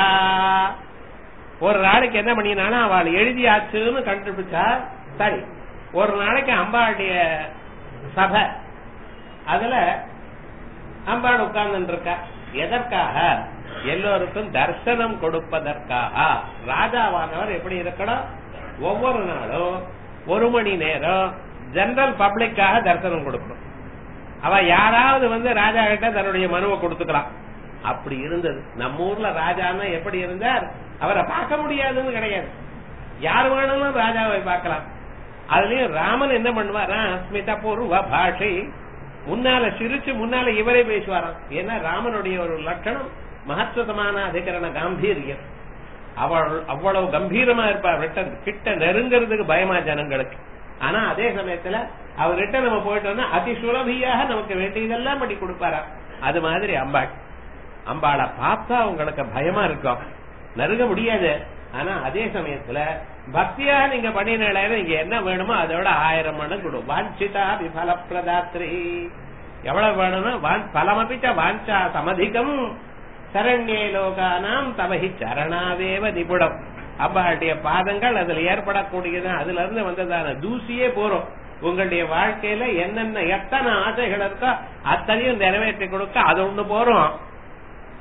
ஒரு நாளைக்கு என்ன பண்ணினானா அவள் எழுதியாச்சுன்னு கண்டுபிடிச்சா சரி ஒரு நாளைக்கு அம்பாளுடைய சபை அதுல அம்பாள் உட்கார்ந்து இருக்கா எதற்காக எல்லோருக்கும் தர்சனம் கொடுப்பதற்காக ராஜாவானவர் எப்படி இருக்கணும் ஒவ்வொரு நாளும் ஒரு மணி நேரம் ஜெனரல் பப்ளிக்காக தரிசனம் கொடுக்கணும் அவ யாராவது வந்து ராஜா கிட்ட தன்னுடைய மனுவை கொடுத்துக்கலாம் அப்படி இருந்தது நம்ம ஊர்ல ராஜான்னா எப்படி இருந்தார் அவரை பார்க்க முடியாதுன்னு கிடையாது யார் வேணாலும் ராஜாவை பார்க்கலாம் அதுலயும் ராமன் என்ன பண்ணுவாரா ஸ்மிதா பூர்வ பாஷை முன்னால சிரிச்சு முன்னால இவரே பேசுவாராம் ஏன்னா ராமனுடைய ஒரு லட்சணம் மகத்துவமான அதிகரண காம்பீரியம் அவள் அவ்வளவு கம்பீரமா இருப்பா விட்ட கிட்ட நெருங்கிறதுக்கு பயமா ஜனங்களுக்கு ஆனா அதே சமயத்துல அவர்கிட்ட நம்ம போயிட்டோம்னா அதி சுலபியாக நமக்கு வேண்டியதெல்லாம் பண்ணி கொடுப்பாரா அது மாதிரி அம்பாள் அம்பாளை பார்த்தா உங்களுக்கு பயமா இருக்கும் நெருங்க முடியாது ஆனா அதே சமயத்துல பக்தியா நீங்க பண்ணினால நீங்க என்ன வேணுமோ அதோட ஆயிரம் மடங்கு கொடு வாஞ்சிதா விபல பிரதாத்ரி எவ்வளவு வேணும்னா வான்- பலமபிச்ச வாஞ்சா சமதிகம் சரண்யே லோகானாம் தவஹி சரணாவேவ நிபுடம் அம்பாளுடைய பாதங்கள் அதுல ஏற்படக்கூடியது அதுல இருந்து வந்ததான தூசியே போறோம் உங்களுடைய வாழ்க்கையில என்னென்ன எத்தனை ஆசைகள் இருக்கோ அத்தனையும் நிறைவேற்றி கொடுக்க அது ஒண்ணு போறோம்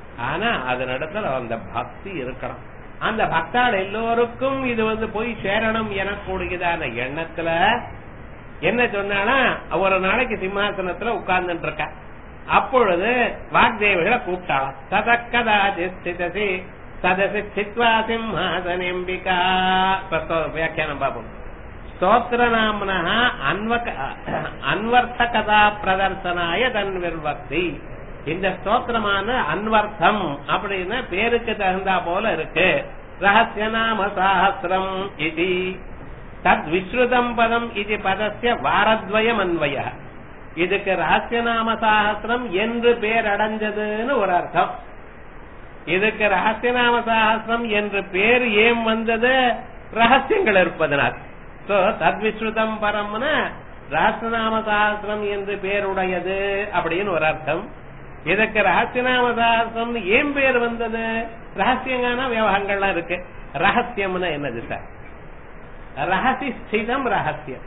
ஆனா அதனிடத்துல அந்த பக்தி இருக்கணும் அந்த பக்தாள் எல்லோருக்கும் இது வந்து போய் சேரணும் எனக்கூடியதான எண்ணத்துல என்ன சொன்னானா ஒரு நாளைக்கு சிம்மாசனத்துல உட்கார்ந்துட்டு இருக்கா அப்பொழுது வாக்தேவிகளை கூப்பிட்டாளாம் சதக்கதாதி ஸ்திதசி சதசி சித்வா சிம்ஹாசனம்பிகா வியாக்கியானம் பார்ப்போம் ஸ்தோத்திர நாம்னா அன்வக அன்வர்த்தகதா பிரதர்சனாய தன்விர்வக்தி இந்த ஸ்தோத்திரமான அன்வர்த்தம் அப்படின்னு பேருக்கு தகுந்தா போல இருக்கு ரகசிய நாம சாஹசிரம் இது தத் விஸ்ருதம் பதம் இது பதஸ்ய வாரத்வயம் அன்வய இதுக்கு ரகசிய நாம சாஹசிரம் என்று பேர் அடைஞ்சதுன்னு ஒரு அர்த்தம் இதுக்கு ரகசிய நாம சாஹசிரம் என்று பேர் ஏன் வந்தது ரகசியங்கள் இருப்பதனால் சோ தத்விஸ்ருதம் பரம்னா ரகசியநாம சாஸ்திரம் என்று பேருடையது அப்படின்னு ஒரு அர்த்தம் இதுக்கு ரகசியநாம சாஸ்திரம் ஏன் பேர் வந்தது ரகசியங்கான விவகாரங்கள்லாம் இருக்கு ரகசியம்னா என்னது சார் ரகசி ஸ்திதம் ரகசியம்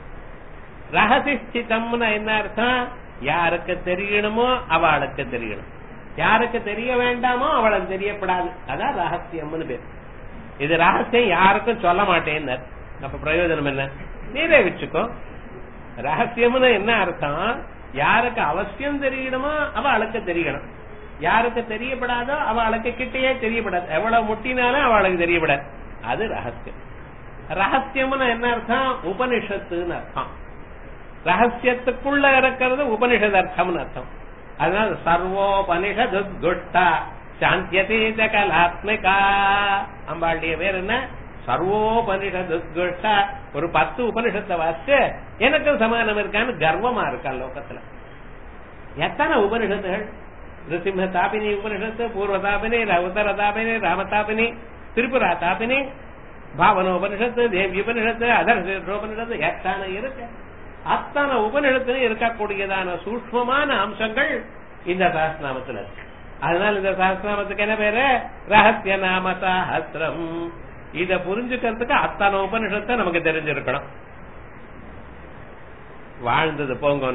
ரகசி ஸ்திதம்னா என்ன அர்த்தம் யாருக்கு தெரியணுமோ அவளுக்கு தெரியணும் யாருக்கு தெரிய வேண்டாமோ அவளுக்கு தெரியப்படாது அதான் ரகசியம்னு பேர் இது ரகசியம் யாருக்கும் சொல்ல மாட்டேன்னு அப்ப பிரயோஜனம் என்ன நீரே வச்சுக்கோ ரகசியம்னு என்ன அர்த்தம் யாருக்கு அவசியம் தெரியணுமோ அவளுக்கு தெரியணும் யாருக்கு தெரியப்படாதோ அவளுக்கு கிட்டேயே தெரியப்படாது எவ்வளவு முட்டினாலும் அவளுக்கு தெரியப்படாது அது ரகசியம் ரகசியம்னு என்ன அர்த்தம் உபனிஷத்துன்னு அர்த்தம் ரகசியத்துக்குள்ள இருக்கிறது உபனிஷத் அர்த்தம்னு அர்த்தம் அதனால சர்வோபனிஷது குட்டா சாந்தியதீத கலாத்மிகா அம்பாளுடைய பேர் என்ன சர்வோபனிஷது குட்டா ஒரு பத்து உபனிஷத்தை வாசிச்சு எனக்கும் சமானம் இருக்கான்னு கர்வமா இருக்கா லோகத்துல எத்தனை உபனிஷத்துகள் நிருசிம்ம தாபினி உபனிஷத்து பூர்வ தாபினி உத்தர தாபினி ராமதாபினி திரிபுரா தாபினி பாவன உபனிஷத்து தேவி உபனிஷத்து அதர்ஷோபனிஷத்து எத்தனை இருக்கு அத்தனை உபனிஷத்துல இருக்கக்கூடியதான சூக்மமான அம்சங்கள் இந்த சாஸ்திரநாமத்துல இருக்கு அதனால இந்த சாஸ்திரநாமத்துக்கு என்ன பேரு ரகசிய நாம சாஹசிரம் இத புரிஞ்சுக்கிறதுக்கு அத்தனை உபனிஷத்தை நமக்கு தெரிஞ்சிருக்கணும் வாழ்ந்தது போங்க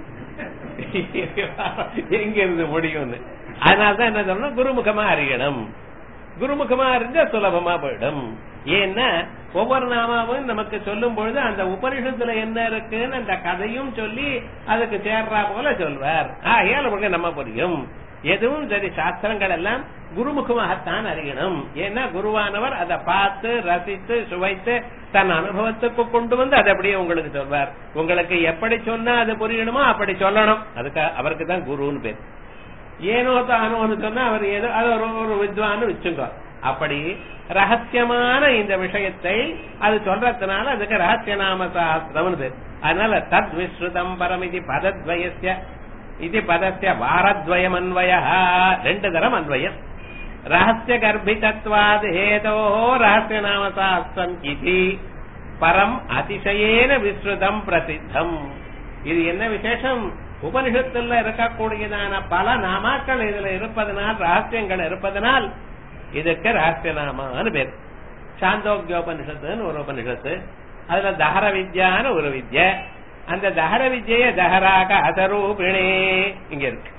எங்க இருந்து முடியும்னு அதனாலதான் என்ன சொல்லணும் குருமுகமா அறியணும் குருமுகமா அறிஞ்சா சுலபமா போயிடும் ஏன்னா ஒவ்வொரு நாமாவும் நமக்கு சொல்லும் பொழுது அந்த உபனிஷத்துல என்ன இருக்குன்னு அந்த கதையும் சொல்லி அதுக்கு சேர்றா போல சொல்வார் ஆகையால் உங்களுக்கு நம்ம புரியும் எதுவும் சரி சாஸ்திரங்கள் எல்லாம் குருமுகமாகத்தான் அறியணும் ஏன்னா குருவானவர் அதை பார்த்து ரசித்து சுவைத்து தன் அனுபவத்துக்கு கொண்டு வந்து அதை அப்படியே உங்களுக்கு சொல்வார் உங்களுக்கு எப்படி சொன்னா அது புரியணுமோ அப்படி சொல்லணும் அதுக்கு அவருக்கு தான் குருன்னு பேர் ஏனோ தானோன்னு சொன்னா அவர் ஏதோ அது ஒரு ஒரு வித்வான்னு வச்சுக்கோ அப்படி ரகசியமான இந்த விஷயத்தை அது சொல்றதுனால அதுக்கு ரகசிய நாம சாஸ்திரம் பேர் அதனால தத் விஸ்ருதம் பரமிதி பதத்வயசிய இது பதஸ்ய வாரத்வயம் அன்வய ரெண்டு தரம் அன்வயம் ரகசிய கர்ப்பிதத்வாத் ஹேதோ ரகசிய நாம சாஸ்திரம் இது பரம் அதிசயேன விஸ்ருதம் பிரசித்தம் இது என்ன விசேஷம் உபனிஷத்துல இருக்கக்கூடியதான பல நாமாக்கள் இதுல இருப்பதனால் ரகசியங்கள் இருப்பதனால் இதுக்கு ரகசிய நாமான்னு பேர் சாந்தோக்கியோபனிஷத்துன்னு ஒரு உபனிஷத்து அதுல தஹர வித்யான்னு ஒரு வித்ய அந்த தஹர வித்ய தஹராக அதரூபிணே இங்க இருக்கு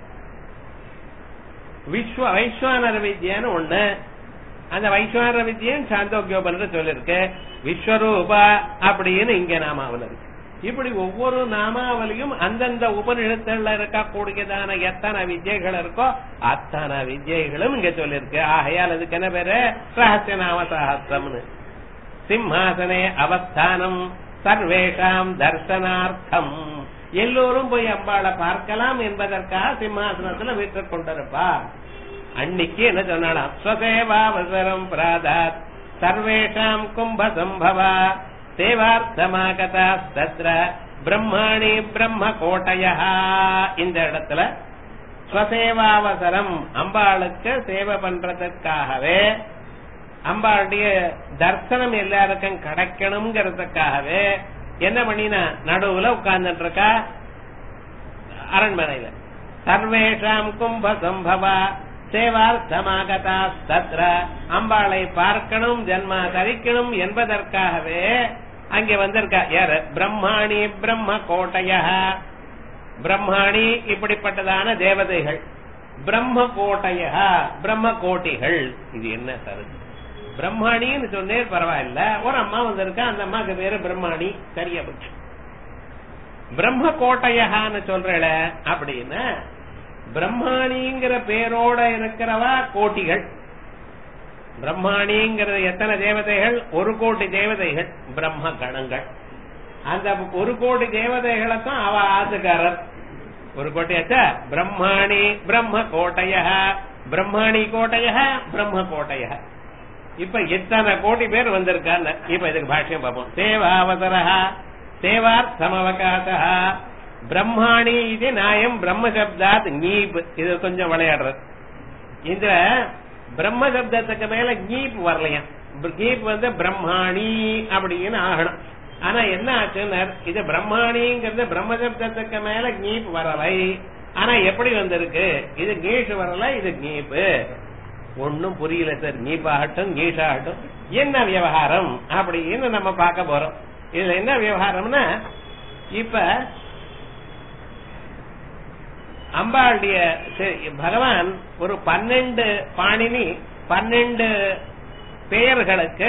விஸ்வ வைஸ்வானர வித்யான்னு ஒண்ணு அந்த வைஸ்வானர வித்யன் சாந்தோக்கியோபனிஷத்து சொல்லிருக்கு விஸ்வரூபா அப்படின்னு இங்க நாமாவில் இருக்கு இப்படி ஒவ்வொரு நாமாவலியும் அந்தந்த உபநிஷத்துல இருக்கக்கூடியதான எத்தனை வித்யைகள் இருக்கோ அத்தனை வித்யைகளும் இங்க சொல்லிருக்கு ஆகையால் அதுக்கு என்ன பேரு ரகசிய நாம சஹசிரம்னு சிம்ஹாசனே அவஸ்தானம் சர்வேஷாம் தர்சனார்த்தம் எல்லோரும் போய் அம்பாளை பார்க்கலாம் என்பதற்காக சிம்மாசனத்துல வீட்டுக் கொண்டிருப்பார் அன்னைக்கு என்ன சொன்னாலாம் ஸ்வசேவாவசரம் பிராதாத் சர்வேஷாம் கும்ப சம்பவா சேவார்த்தமாகதா தத்ர பிரம்மாணி பிரம்ம கோட்டைய இந்த இடத்துல ஸ்வசேவாவசரம் அம்பாளுக்கு சேவை பண்றதுக்காகவே அம்பாளுடைய தர்சனம் எல்லாருக்கும் கிடைக்கணுங்கிறதுக்காகவே என்ன பண்ணினா நடுவுல உட்கார்ந்துட்டு இருக்கா அரண்மனையில சர்வேஷாம் கும்ப சம்பவா சேவார்த்தமாகதா தத்ர அம்பாளை பார்க்கணும் ஜன்மா தரிக்கணும் என்பதற்காகவே அங்கே வந்திருக்கா யாரு பிரம்மாணி பிரம்ம கோட்டைய பிரம்மாணி இப்படிப்பட்டதான தேவதைகள் பிரம்ம கோட்டைய பிரம்ம கோட்டிகள் இது என்ன சார் பிரம்மாணின்னு சொன்னே பரவாயில்ல ஒரு அம்மா வந்திருக்கா அந்த அம்மாக்கு பேரு பிரம்மாணி சரியா போச்சு பிரம்ம கோட்டையகான்னு சொல்றல அப்படின்னா பிரம்மாணிங்கிற பேரோட இருக்கிறவா கோட்டிகள் பிரம்மாணிங்கிறது எத்தனை தேவதைகள் ஒரு கோடி தேவதைகள் பிரம்ம கணங்கள் அந்த ஒரு கோடி தேவதைகளை தான் அவ ஆத்துக்காரர் ஒரு கோட்டி ஆச்சா பிரம்மாணி பிரம்ம கோட்டைய பிரம்மாணி கோட்டைய பிரம்ம கோட்டைய இப்ப எத்தனை கோடி பேர் வந்திருக்காங்க இப்ப இதுக்கு பாஷ்யம் பார்ப்போம் சேவாவதர சேவார்த்தமவகாச பிரம்மாணி இது நாயம் பிரம்ம சப்தாத் நீப் இது கொஞ்சம் விளையாடுறது இந்த பிரம்ம சப்தத்துக்கு மேல கீப் வரலையாம் கீப் வந்து பிரம்மாணி அப்படின்னு ஆகணும் ஆனா என்ன ஆச்சுன்னா இது பிரம்மாணிங்கிறது பிரம்ம சப்தத்துக்கு மேல கீப் வரலை ஆனா எப்படி வந்திருக்கு இது கீஷ் வரல இது கீப்பு ஒன்னும் புரியல சார் நீப்பாகட்டும் கீஷாகட்டும் என்ன விவகாரம் அப்படின்னு நம்ம பார்க்க போறோம் இதுல என்ன விவகாரம்னா இப்ப அம்பாளுடைய பகவான் ஒரு பன்னெண்டு பாணினி பன்னெண்டு பெயர்களுக்கு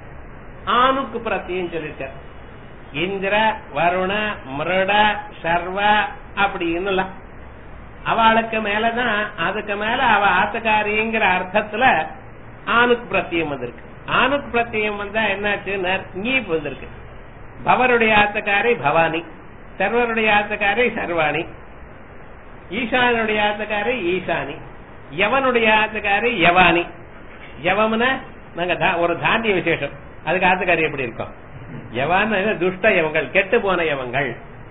ஆணுக்கு பிரத்தியம் சொல்லிருக்கார் இந்திர வருண மிருட சர்வ அப்படின்னு அவளுக்கு மேலதான் அதுக்கு மேல அவ ஆத்தக்காரிங்கிற அர்த்தத்துல ஆணுக்கு பிரத்தியம் வந்திருக்கு ஆணுக்கு பிரத்தியம் வந்தா என்னாச்சு நீப் வந்திருக்கு பவருடைய ஆத்தக்காரி பவானி சர்வருடைய ஆத்தக்காரி சர்வாணி ஈசானுடைய ஆத்தக்காரி ஈசானி யவனுடைய ஆத்தக்காரி யவானி யவம்னா நாங்க ஒரு தானிய விசேஷம் அதுக்கு ஆத்தக்காரி எப்படி இருக்கும் யவான் துஷ்ட யவங்கள் கெட்டு போன யவங்கள்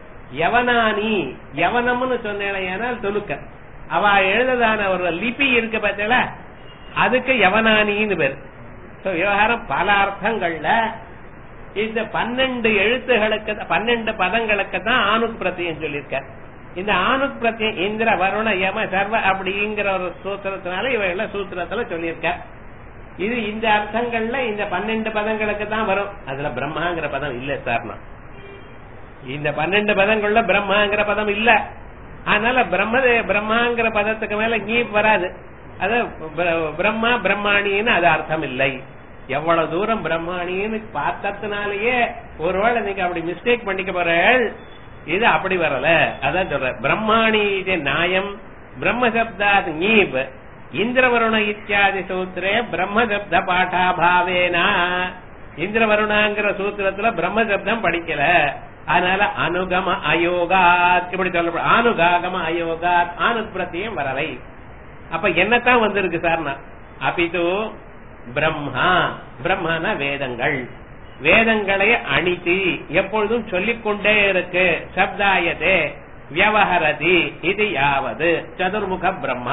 யவனானி யவனம்னு சொன்னேனால் தொழுக்க அவ எழுததான ஒரு லிபி இருக்கு பார்த்தல அதுக்கு யவனானின்னு பேர் விவகாரம் பல அர்த்தங்கள்ல இந்த பன்னெண்டு எழுத்துகளுக்கு பன்னெண்டு பதங்களுக்கு தான் ஆணுக் பிரத்தியம் சொல்லியிருக்க இந்த ஆணுக் பிரத்தியம் இந்திர வருண யம சர்வ அப்படிங்கிற ஒரு சூத்திரத்தினால இவ எல்லாம் சூத்திரத்துல சொல்லியிருக்க இது இந்த அர்த்தங்கள்ல இந்த பன்னெண்டு பதங்களுக்கு தான் வரும் அதுல பிரம்மாங்கிற பதம் இல்ல சார்னா இந்த பன்னெண்டு பதங்கள்ல பிரம்மாங்கிற பதம் இல்ல அதனால பிரம்ம பிரம்மாங்கிற பதத்துக்கு மேல நீப் வராது அது பிரம்மா பிரம்மாணின்னு அது அர்த்தம் இல்லை எவ்வளவு தூரம் பிரம்மாணின்னு பார்த்ததுனாலயே ஒருவேளை நீங்க அப்படி மிஸ்டேக் பண்ணிக்க போறேள் இது அப்படி வரல அதான் சொல்ற பிரம்மாணி இது நாயம் பிரம்மசப்தாத் நீப் இந்திரவருண இத்தியாதி சூத்திரே பிரம்மசப்த பாட்டாபாவேனா இந்திரவருணாங்கிற சூத்திரத்துல பிரம்மசப்தம் படிக்கல அதனால அனுகம அயோகாத் இப்படி சொல்ல அனுகாகம அயோகாத் அனுப்பிரத்தியம் வரலை அப்ப என்னத்தான் வந்திருக்கு சார்னா அபிது பிரம்மா பிரம்மன வேதங்கள் வேதங்களை அணித்து எப்பொழுதும் சொல்லிக்கொண்டே இருக்கு சப்தாயதே வியவஹரதி இது யாவது சதுர்முக பிரம்மா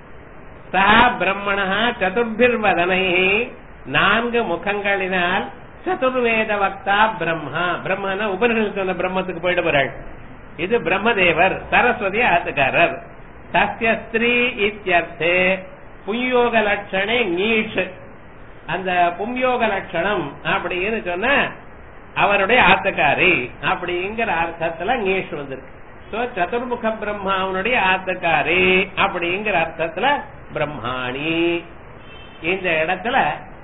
சா பிரம்மணா சதுர்பிர்வதனை நான்கு முகங்களினால் சதுர்வேத வக்தா பிரம்மா பிரம்மனா உபனிஷத்து சொன்ன பிரம்மத்துக்கு போயிட்டு போறாள் இது பிரம்மதேவர் சரஸ்வதி ஆத்துக்காரர் தஸ்ய ஸ்திரீ இத்தியர்த்தே புய்யோக லட்சணே நீஷ் அந்த பும்யோக லட்சணம் அப்படின்னு சொன்ன அவருடைய ஆத்தக்காரி அப்படிங்கிற அர்த்தத்துல நீஷ் வந்திருக்கு சோ சதுர்முக பிரம்மாவனுடைய ஆத்தக்காரி அப்படிங்கிற அர்த்தத்துல பிரம்மாணி இந்த இடத்துல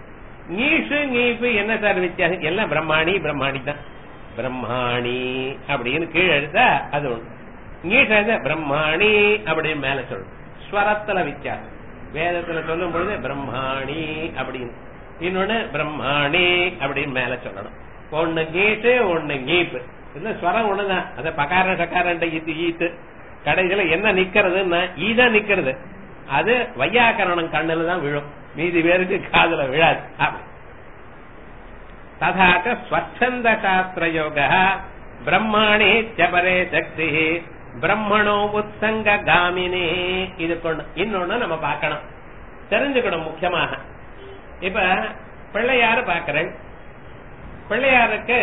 நீஷு நீப்பு என்ன சார் வித்தியாசம் எல்லாம் பிரம்மாணி பிரம்மாணி தான் பிரம்மாணி அப்படின்னு கீழே எழுத்தா அது ஒண்ணு நீஷ பிரம்மாணி அப்படின்னு மேல சொல்லணும் ஸ்வரத்துல வித்தியாசம் வேதத்துல சொல்லும் பொழுது பிரம்மாணி அப்படின்னு இன்னொன்னு பிரம்மாணி அப்படின்னு மேல சொல்லணும் ஒண்ணு கீட்டு ஒண்ணு கீப்பு இந்த ஸ்வரம் ஒண்ணுதான் அத பகார சக்காரண்ட ஈத்து ஈத்து கடைசியில என்ன நிக்கிறதுன்னா ஈதான் நிக்கிறது அது வையாக்கரணம் கண்ணுல தான் விழும் மீதி பேருக்கு காதுல விழாது ததாச்ச ஸ்வச்சந்த சாஸ்திர யோக பிரம்மாணி பரே சக்தி பிரம்மணோ உத்சங்க காமினி இது கொண்டு இன்னொன்னு நம்ம பார்க்கணும் தெரிஞ்சுக்கணும் முக்கியமாக இப்ப பிள்ளையாரு பாக்குறேன் பிள்ளையாருக்கு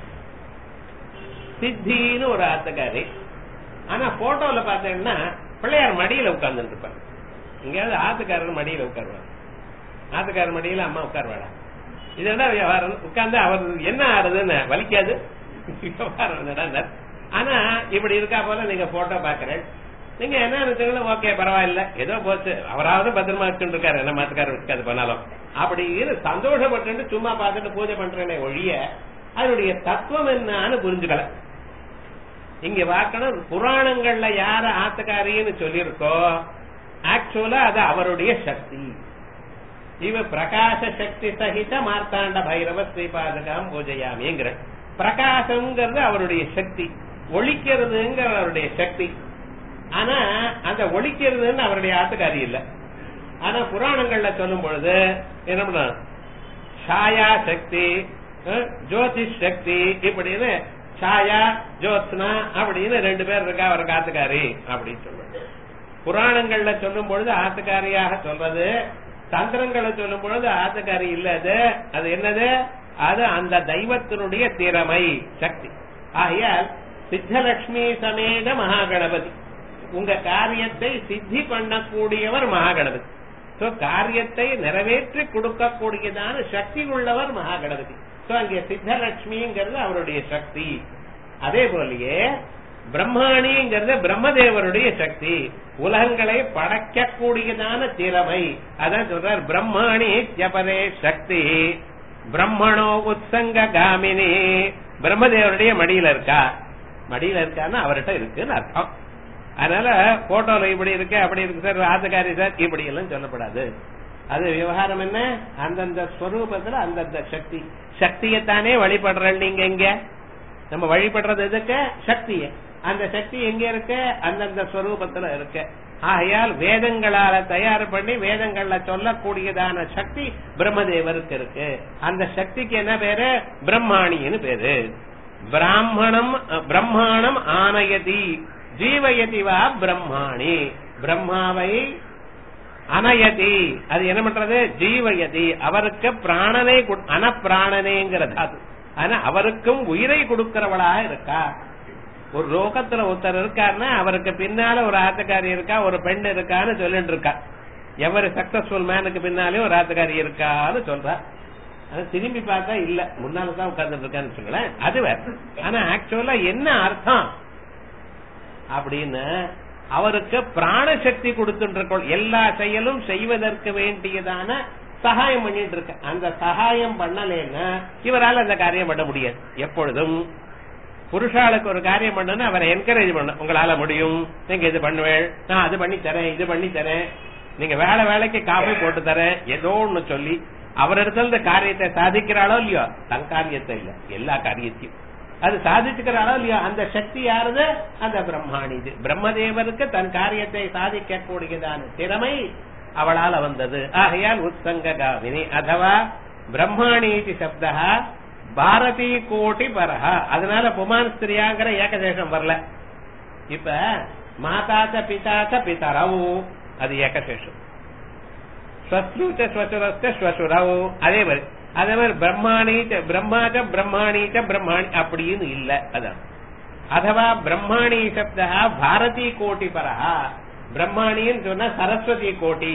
சித்தின்னு ஒரு ஆத்துக்காரி ஆனா போட்டோல பார்த்தீங்கன்னா பிள்ளையார் மடியில உட்கார்ந்துட்டு இருப்பாங்க இங்கேயாவது ஆத்துக்காரர் மடியில உட்காருவாங்க ஆத்துக்காரர் மடியில அம்மா உட்காருவாடா இது என்ன விவகாரம் உட்கார்ந்து அவர் என்ன ஆறுதுன்னு வலிக்காது விவகாரம் என்னடா ஆனா இப்படி இருக்கா போல நீங்க போட்டோ பாக்குறேன் நீங்க என்ன நினைச்சீங்களோ ஓகே பரவாயில்ல ஏதோ போச்சு அவராவது பத்திரமா வச்சுட்டு இருக்காரு என்ன மாத்துக்கார வச்சுக்காது பண்ணாலும் அப்படி இரு சந்தோஷப்பட்டு சும்மா பார்த்துட்டு பூஜை பண்றேனே ஒழிய அதனுடைய தத்துவம் என்னன்னு புரிஞ்சுக்கல இங்க பார்க்கணும் புராணங்கள்ல யார ஆத்துக்காரின்னு சொல்லியிருக்கோ ஆக்சுவலா அது அவருடைய சக்தி இவ பிரகாச சக்தி சகித மார்த்தாண்ட பைரவ ஸ்ரீபாதகம் பூஜையாமிங்கிற பிரகாசம்ங்கிறது அவருடைய சக்தி ஒழிக்கிறதுங்கிற அவருடைய சக்தி ஆனா அந்த ஒழிக்கிறதுன்னு அவருடைய ஆத்துக்காரி இல்ல ஆனா புராணங்கள்ல சொல்லும் பொழுது என்ன பண்ண சாயா சக்தி அஹ், ஜோதிஷ் சக்தி இப்படின்னு சாயா ஜோத்னா அப்படின்னு ரெண்டு பேர் இருக்கா அவர் ஆத்துக்காரி அப்படின்னு சொல்லுவாங்க புராணங்கள்ல சொல்லும் பொழுது ஆத்துக்காரியாக சொல்றது தந்திரங்களை சொல்லும் பொழுது ஆத்துக்காரி இல்ல அது அது என்னது அது அந்த தெய்வத்தினுடைய திறமை சக்தி ஆகையால் சித்தலட்சுமி சமேத மகாகணபதி உங்க காரியத்தை சித்தி பண்ணக்கூடியவர் மகாகணபதி சோ காரியத்தை நிறைவேற்றி கொடுக்கக்கூடியதான சக்தி உள்ளவர் மகாகணபதி சோ அங்கே சித்தலட்சுமிங்கிறது அவருடைய சக்தி அதே போலயே பிரம்மாணிங்கிறது பிரம்மதேவருடைய சக்தி உலகங்களை படைக்கக்கூடியதான திறமை அதான் சொல்றார் பிரம்மாணி ஜபரே சக்தி பிரம்மணோ உத்சங்க காமினி பிரம்மதேவருடைய மடியில இருக்கா மடியில இருக்கான்னா அவர்கிட்ட இருக்குன்னு அர்த்தம் அதனால போட்டோல இப்படி இருக்கு அப்படி இருக்கு சார் ஆத்துக்காரி சார் இப்படி எல்லாம் சொல்லப்படாது அது விவகாரம் என்ன அந்தந்த ஸ்வரூபத்துல அந்தந்த சக்தி சக்தியைத்தானே வழிபடுறேன் நீங்க இங்க நம்ம வழிபடுறது எதுக்கு சக்தியை அந்த சக்தி எங்க இருக்கு அந்தந்த ஸ்வரூபத்துல இருக்கு ஆகையால் வேதங்களால தயார் பண்ணி வேதங்கள்ல சொல்லக்கூடியதான சக்தி பிரம்மதேவருக்கு இருக்கு அந்த சக்திக்கு என்ன பேரு பிரம்மாணின்னு பேரு பிராமணம் பிரம்மாணம் ஆனயதி ஜீவயதி வா பிரம்மாணி பிரம்மாவை அனயதி அது என்ன பண்றது ஜீவயதி அவருக்கு பிராணனை கொடு- அனப்பிராணனேங்கிறது அது ஆனா அவருக்கும் உயிரை கொடுக்கிறவளா இருக்கா ஒரு லோகத்துல ஒருத்தர் இருக்காருன்னா அவருக்கு பின்னால ஒரு ஆத்துக்காரி இருக்கா ஒரு பெண் இருக்கான்னு சொல்லிட்டு இருக்கா எவரு சக்சஸ்ஃபுல் மேனுக்கு பின்னாலே ஒரு ஆத்துக்காரி இருக்கான்னு சொல்றா ஆனா திரும்பி பார்த்தா இல்ல முன்னாலதான் உட்கார்ந்துட்டு இருக்கான்னு வச்சுங்களேன் அது வேற ஆனா ஆக்சுவலா என்ன அர்த்தம் அப்படின்னு அவருக்கு பிராணசக்தி கொடுத்துட்டு இருக்கோம் எல்லா செயலும் செய்வதற்கு வேண்டியதான சகாயம் பண்ணிட்டு இருக்க அந்த சகாயம் பண்ணலைன்னா இவரால அந்த காரியம் பண்ண முடியாது எப்பொழுதும் புருஷாளுக்கு ஒரு காரியம் பண்ணணும் அவரை என்கரேஜ் பண்ண உங்களால முடியும் நீங்க இது பண்ணுவேன் நான் அது பண்ணி தரேன் இது பண்ணி தரேன் நீங்க வேலை வேலைக்கு காஃபி போட்டு தரேன் ஏதோ ஒண்ணு சொல்லி அவரிடத்துல இந்த காரியத்தை சாதிக்கிறாளோ இல்லையோ தன் காரியத்தை இல்ல எல்லா காரியத்தையும் அது சாதிச்சுக்கிறாளோ இல்லையோ அந்த சக்தி யாருது அந்த பிரம்மாணி இது பிரம்மதேவருக்கு தன் காரியத்தை சாதிக்க கூடியதான திறமை அவளால வந்தது ஆகையால் உத்சங்க காமினி அதுவா பிரம்மாணீதி சப்தா பாரதி கோட்டி பரஹா அதனால புமான் ஸ்திரியாங்கிற ஏகதேசம் வரல இப்ப மாதாச்ச பிதாச்ச பிதரவு அது ஏகசேஷம் ஸ்வஸ்ருச்ச ஸ்வசுரஸ்த ஸ்வசுரவு அதே மாதிரி அதே மாதிரி பிரம்மாணீச்ச பிரம்மாச்ச பிரம்மாணீச்ச பிரம்மாணி அப்படின்னு இல்ல அதான் அதுவா பிரம்மாணி சப்தா பாரதி கோட்டி பரஹா பிரம்மாணின்னு சொன்னா சரஸ்வதி கோட்டி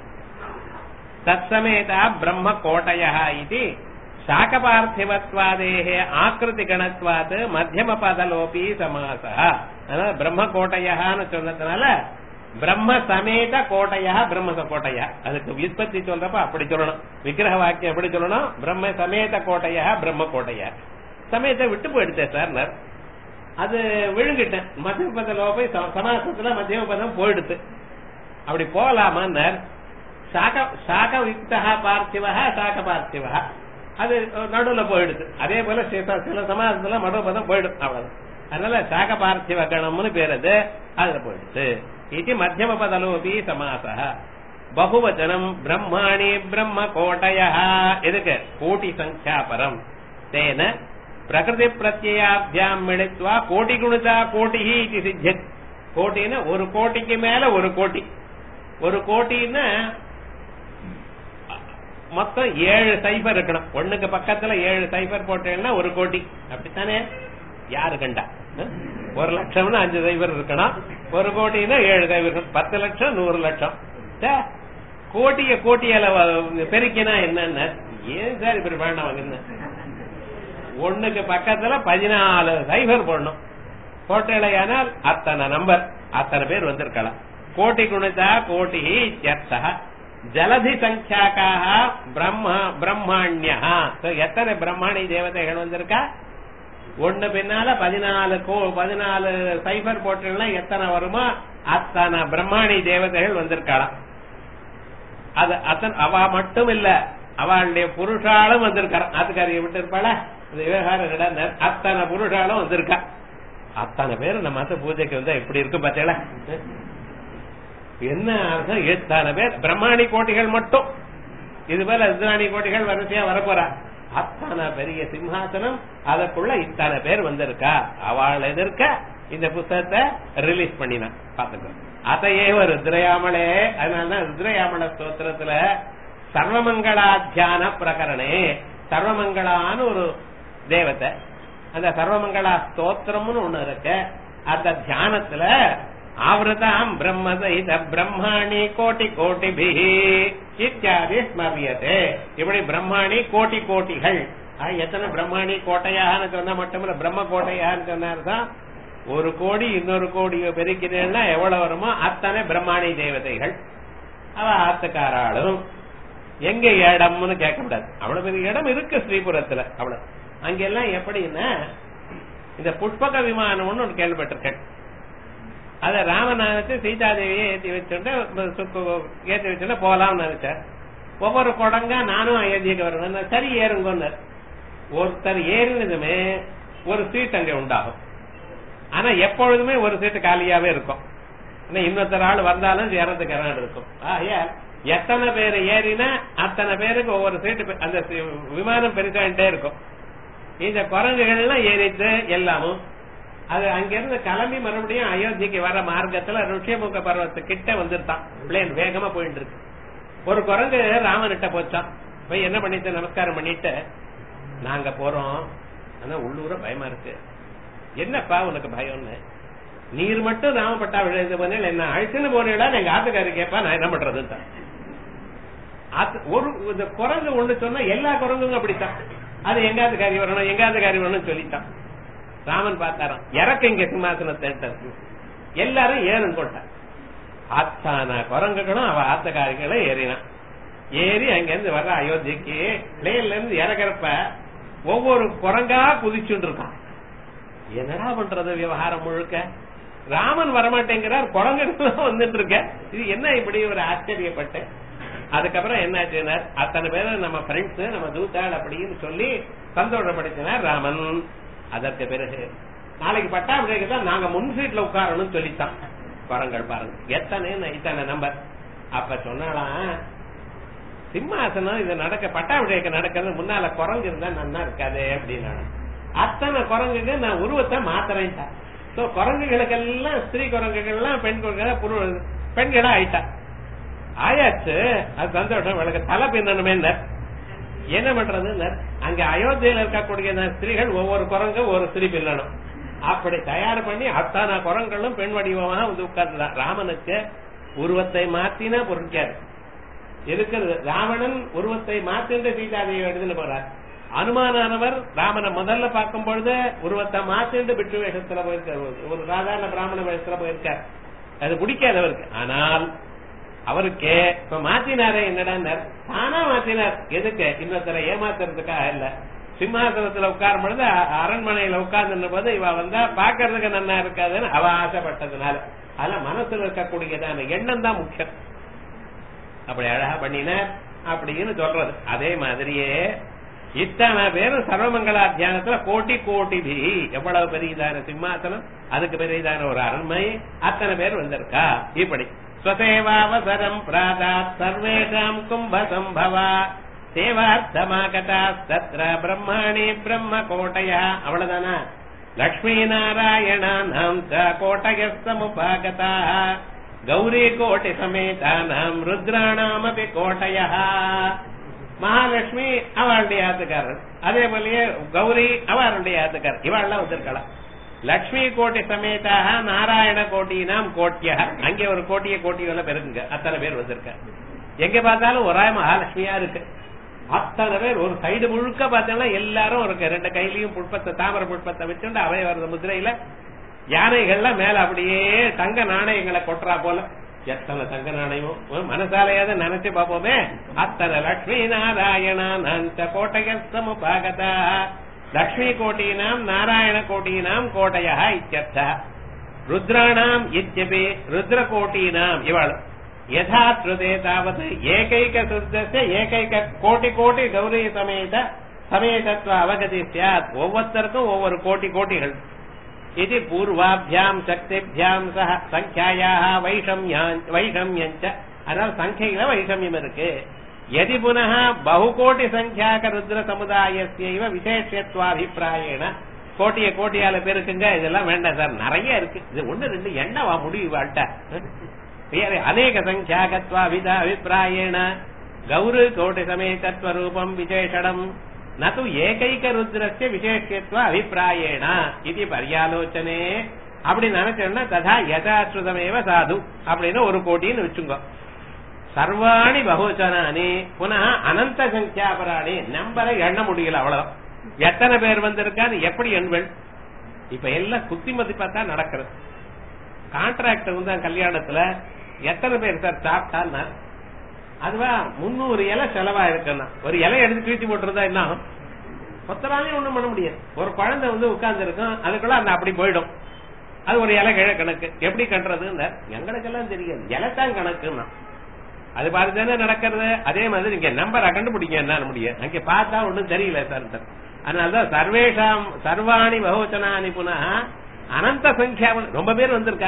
தத்சமேதா பிரம்ம கோட்டய இது சாக்கபார்த்திவத்வாதேக ஆக்கிருதி கணத்வாத் மத்தியம பதலோபி சமாச அதனால பிரம்ம கோட்டையான்னு சொன்னதுனால பிரம்ம சமேத கோட்டையா பிரம்ம கோட்டையா அதுக்கு விற்பத்தி சொல்றப்ப அப்படி சொல்லணும் விக்கிரக வாக்கியம் எப்படி சொல்லணும் பிரம்ம சமேத கோட்டையா பிரம்ம கோட்டையா சமயத்தை விட்டு போயிடுச்சேன் சார் அது விழுங்கிட்டேன் மத்திய பதலோபி சமாசத்துல மத்தியம பதம் போயிடுது அப்படி போகலாமான்னார் சாக சாக யுக்தா பார்த்திவா சாக பார்த்திவா அது நடுவுல போயிடுது அதே போல சில சில சமாதத்துல மடுபதம் போயிடும் அவ்வளவு அதனால சாக பார்த்திவ கணம்னு பேர் அது அதுல போயிடுது இது மத்தியம பதலோபி சமாச பகுவச்சனம் பிரம்மாணி பிரம்ம கோட்டய எதுக்கு கோட்டி சங்கியா பரம் தேன பிரகிருதி பிரத்யாபியாம் மிளித்வா கோட்டி குணிதா கோட்டி இது சித்தியத் கோட்டின்னா ஒரு கோட்டிக்கு மேல ஒரு கோட்டி ஒரு கோட்டின்னா மொத்தம் ஏழு சைபர் இருக்கணும் ஒண்ணுக்கு பக்கத்துல ஏழு சைபர் போட்டேன்னா ஒரு கோடி அப்படித்தானே யாரு கண்டா அஹ்? ஒரு லட்சம்னா அஞ்சு சைபர் இருக்கணும் ஒரு கோடினா ஏழு சைபர் இருக்கணும் பத்து லட்சம் நூறு லட்சம் ச்சே, கோட்டிய கோட்டியால வ- பெருக்கினா என்னன்னு ஏன் சார் இப்படி வேண்டாம் வாங்குன்னு ஒண்ணுக்கு பக்கத்துல பதினாலு சைபர் போடணும் போட்டேலையானால் அத்தனை நம்பர் அத்தனை பேர் வந்திருக்கலாம் கோட்டி குணிதா கோட்டி இத்தியர்த்தः ஜலதி சங்கியாக்காக பிரம்ம பிரம்மாண்யா So, எத்தனை பிரம்மாணி தேவதைகள் வந்திருக்கா ஒண்ணு பின்னால பதினாலு கோ பதினாலு சைபர் போட்டுன்னா எத்தனை வருமோ அத்தனை பிரம்மாணி தேவதைகள் வந்திருக்காளாம் அது அத்தன் அவ மட்டும் இல்ல அவளுடைய புருஷாலும் வந்திருக்காரு ஆத்துக்காரியை விட்டு இருப்பாள இந்த விவகாரம் நடந்த அத்தனை புருஷாலும் வந்திருக்கா அத்தனை பேர் நம்ம மத்த பூஜைக்கு வந்தா எப்படி இருக்கு பார்த்தீங்களா என்ன அர்த்தம் எத்தனை பேர் பிரம்மாணி கோட்டிகள் மட்டும் இது போல ருத்ராணி கோட்டிகள் வரிசையா வரப்போறா அத்தனை பெரிய சிம்ஹாசனம் அதற்குள்ள இத்தனை பேர் வந்திருக்கா அவள் எதிர்க்க இந்த புத்தகத்தை ரிலீஸ் பண்ணினான் பாத்துக்கோ அதையே ஒரு ருத்ரயாமலே அதனாலதான் ருத்ரயாமல ஸ்தோத்திரத்துல சர்வமங்களாத்தியான பிரகரணே சர்வமங்களான்னு ஒரு தேவத்தை அந்த சர்வமங்களா ஸ்தோத்திரம்னு ஒண்ணு இருக்கு அந்த தியானத்துல ஆவೃತಾம் பிரம்ம சகித பிரம்மாணி கோட்டி கோட்டி இத்தியாதி ஸ்மரியதே இப்படி பிரம்மாணி கோட்டி கோட்டிகள் ஆஹ், எத்தனை பிரம்மாணி கோட்டையான்னு சொன்னா மட்டுமில்ல பிரம்ம கோட்டையான்னு சொன்னார்தான் ஒரு கோடி இன்னொரு கோடி பெருக்கிறேன்னா எவ்வளவு வருமோ அத்தனை பிரம்மாணி தேவதைகள் அவ ஆத்துக்காராளும் எங்க இடம்னு கேட்கக்கூடாது அவ்வளவு பெரிய இடம் இருக்கு ஸ்ரீபுரத்துல அவ்வளவு அங்கெல்லாம் எப்படின்னா இந்த புஷ்பக விமானம் ஒண்ணு ஒண்ணு கேள்விப்பட்டிருக்கேன் அத ராமநாதத்தை சீதாதேவியை ஏத்தி வச்சுட்டு ஏத்தி வச்சுட்டு போலாம்னு நினைச்சார் ஒவ்வொரு குடங்கா நானும் அயோத்தியக்கு வரணும் சரி ஏறுங்கன்னு ஒருத்தர் ஏறினதுமே ஒரு சீட் அங்க உண்டாகும் ஆனா எப்பொழுதுமே ஒரு சீட்டு காலியாவே இருக்கும் ஆனா இன்னொருத்தர் ஆள் வந்தாலும் ஏறதுக்கு இடம் இருக்கும் ஆகையா எத்தனை பேர் ஏறினா அத்தனை பேருக்கு ஒவ்வொரு சீட்டு பெ- அந்த சி- விமானம் பெருசாயிட்டே இருக்கும் இந்த குரங்குகள்லாம் ஏறிட்டு எல்லாமும் அது அங்கிருந்து கிளம்பி மறுபடியும் அயோத்திக்கு வர மார்க்கத்துல ருஷ்யமுக பர்வத்து கிட்ட வந்துருத்தான் பிளேன் வேகமா போயிட்டு இருக்கு ஒரு குரங்கு ராமன்கிட்ட போச்சான் போய் என்ன பண்ணிட்டு நமஸ்காரம் பண்ணிட்டு நாங்க போறோம் ஆனா உள்ளூர பயமா இருக்கு என்னப்பா உனக்கு பயம்னு நீர் மட்டும் ராமப்பட்டா விழுந்து போனேன் என்ன அழிச்சுன்னு போனீங்களா எங்க ஆத்துக்காரி கேப்பா நான் என்ன பண்றது ஒரு இந்த குரங்கு ஒண்ணு சொன்னா எல்லா குரங்குங்க அப்படித்தான் அது எங்காத்துக்காரி வரணும் எங்காத்துக்காரி வரணும்னு சொல்லித்தான் ராமன் பார்த்தாராம் இறக்க இங்க சிம்மாசனத்தை எல்லாரும் ஏறும் கொட்டான் அத்தான குரங்குகளும் அவ ஆத்தக்காரிகளும் ஏறினான் ஏறி அங்கிருந்து வர்ற அயோத்திக்கு பிளேன்ல இருந்து இறக்குறப்ப ஒவ்வொரு குரங்கா குதிச்சுட்டு இருக்கான் என்னடா பண்றது விவகாரம் முழுக்க ராமன் வரமாட்டேங்கிறார் குரங்குகள் வந்துட்டு இருக்க இது என்ன இப்படி ஒரு ஆச்சரியப்பட்டேன் அதுக்கப்புறம் என்னாச்சுனார் அத்தனை பேரும் நம்ம ஃப்ரெண்ட்ஸ் நம்ம தூத்தாள் அப்படின்னு சொல்லி சந்தோஷப்படுத்தினார் ராமன் அதற்கு பிறகு நாளைக்கு பட்டாபிஷேகம் தான் நாங்க முன் சீட்ல உட்காரணும்னு சொல்லித்தான் குரங்கள் பாருங்க எத்தனை இத்தனை நம்பர் அப்ப சொன்னாலாம் சிம்மாசனம் இது நடக்க பட்டாபிஷேகம் நடக்கிறது முன்னால குரங்கு இருந்தா நன்னா இருக்காது அப்படின்னா அத்தனை குரங்குக்கு நான் உருவத்தை மாத்துறேன் சோ குரங்குகளுக்கெல்லாம் ஸ்திரீ குரங்குகள்லாம் பெண் குரங்குகள் புரு- பெண்களா ஆயிட்டா ஆயாச்சு அது சந்தோஷம் எனக்கு தலை பின்னணுமே என்ன பண்றது அங்க அயோத்தியில இருக்கக்கூடிய அந்த ஸ்திரீகள் ஒவ்வொரு குரங்கு ஒரு ஸ்திரீ பின்னணும் அப்படி தயார் பண்ணி அத்தனை குரங்களும் பெண் வடிவமாக வந்து உட்கார்ந்துதான் ராமனுக்கு உருவத்தை மாத்தினா பொருட்காரு இருக்கிறது ராவணன் உருவத்தை மாத்தின்ற சீதாதேவி எடுத்துன்னு போறார் அனுமானானவர் ராமனை முதல்ல பார்க்கும் பொழுது உருவத்தை மாத்திண்டு பிட்டு வேஷத்துல போயிருக்கார் ஒரு சாதாரண பிராமண வேஷத்துல போயிருக்கார் அது பிடிக்காது அவருக்கு ஆனால் அவருக்கு இப்ப மாத்தினாரே என்னடா தானா மாத்தினார் எதுக்கு இன்னொருத்தரை ஏமாத்துறதுக்காக இல்ல சிம்மாசனத்துல உட்காரும் பொழுது அ- அரண்மனையில உட்கார்ந்து போது இவ வந்தா பாக்குறதுக்கு நன்னா இருக்காதுன்னு அவ ஆசைப்பட்டதுனால அதெல்லாம் மனசுல இருக்கக்கூடியதான எண்ணம் தான் முக்கியம் அப்படி அழகா பண்ணினார் அப்படின்னு சொல்றது அதே மாதிரியே இத்தனை பேரும் சர்வமங்களா தியானத்துல கோட்டி கோட்டி பி எவ்வளவு பெரியதான சிம்மாசனம் அதுக்கு பெரியதான ஒரு அரண்மை அத்தனை பேர் வந்திருக்கா இப்படி ஸ்வசேவாவசரம் பிராதாத் சர்வேஷாம் கும்ப சம்பவா சேவார்த்தமாகதா தத்ர பிரம்மாணி பிரம்ம கோட்டையா அவ்வளவுதானா லக்ஷ்மீ நாராயணானாம் ச கோட்டய சமுபாகதா கௌரி கோட்டி சமேதானாம் ருத்ராணாமபி கோட்டய மகாலட்சுமி அவளுடைய ஆத்துக்காரர் அதே போலயே கௌரி அவளுடைய ஆத்துக்காரர் இவாள்லாம் வந்திருக்கலாம் லக்ஷ்மி கோட்டி சமேதாக நாராயண கோட்டினாம் கோட்டியா அங்கே ஒரு கோட்டிய கோட்டிகளை பெருங்க அத்தனை பேர் வந்திருக்க எங்க பார்த்தாலும் ஒரே மகாலட்சுமியா இருக்கு அத்தனை பேர் ஒரு சைடு முழுக்க பார்த்தீங்கன்னா எல்லாரும் இருக்கு ரெண்டு கையிலயும் புஷ்பத்தை தாமரை புஷ்பத்தை வச்சுட்டு அவை வருது முதிரையில யானைகள்ல மேல அப்படியே தங்க நாணயங்களை கொட்டுறா போல எத்தனை தங்க நாணயமும் மனசாலையாவது நினைச்சு பார்ப்போமே அத்தனை லட்சுமி நாராயணானந்த கோட்டைய சமுபாகதா லக்ஷ்மி கோட்டீனாம் நாராயண கோட்டீனாம் கோட்டய இத்தியர்த்தः ருத்ராணாம் இத்தியபி ருத்ரகோட்டீனாம் இவள் யதா ஸ்ருதே தாவது ஏகைக சுத்தஸ்ய ஏகைக கோட்டி கோட்டி கௌரி சமேத சமேதத்வ அவகதி சியாத் ஒவ்வொருத்தருக்கும் ஒவ்வொரு கோட்டி கோட்டிகள் இது பூர்வாபியாம் சக்திபியாம் சக சங்கியாயாக வைஷம்யான் வைஷம்யஞ்ச அதனால சங்கையில வைஷமியம் இருக்கு எதி புனः பகுகோட்டி சங்கியாக ருத்ர சமுதாயஸ்யைவ விசேஷத்வாபிப்பிராயேன கோட்டிய கோட்டியால பேருக்குங்க இதெல்லாம் வேண்டாம் சார் நிறைய இருக்கு இது ஒண்ணு ரெண்டு எண்ணவா முடிவு வாழ்ட்ட வேற அநேக சங்கியாகத்வாபித அபிப்பிராயேன கௌரு கோட்டி சமேதத்வ ரூபம் விசேஷணம் நது ஏகைக ருத்ரஸ்ய விசேஷத்வ அபிப்பிராயேன இது பரியாலோச்சனே அப்படி நினைச்சோம்னா ததா யதாஸ்ருதமேவ சாது அப்படின்னு ஒரு கோட்டின்னு வச்சுங்க சர்வாணி பகுவச்சனானி புனः அனந்த சங்கியாபராணி நம்பரை எண்ண முடியல அவ்வளவுதான் எத்தனை பேர் வந்திருக்கான்னு எப்படி எண்கள் இப்ப எல்லாம் குத்தி மதிப்பா தான் நடக்கிறது கான்ட்ராக்ட் வந்து கல்யாணத்துல எத்தனை பேர் சார் சாப்பிட்டான்னா அதுவா முன்னூறு இலை செலவா இருக்குன்னா ஒரு இலை எடுத்து தூக்கி போட்டுருந்தா என்ன ஆகும் ஒத்தராலையும் ஒண்ணும் பண்ண முடியாது ஒரு குழந்தை வந்து உட்கார்ந்து இருக்கும் அதுக்குள்ள அந்த அப்படி போயிடும் அது ஒரு இலை கிழ கணக்கு எப்படி கட்டுறதுன்னு எங்களுக்கெல்லாம் தெரியாது இலை தான் கணக்குன்னா அது பார்த்துதானே நடக்கிறது அதே மாதிரி இங்க நம்பரை கண்டுபிடிக்க என்ன முடியும் அங்க பார்த்தா ஒண்ணும் தெரியல சார் அதனாலதான் சர்வேஷாம் சர்வாணி பகவச்சனானி புனः அனந்த சங்கியா ரொம்ப பேர் வந்திருக்கா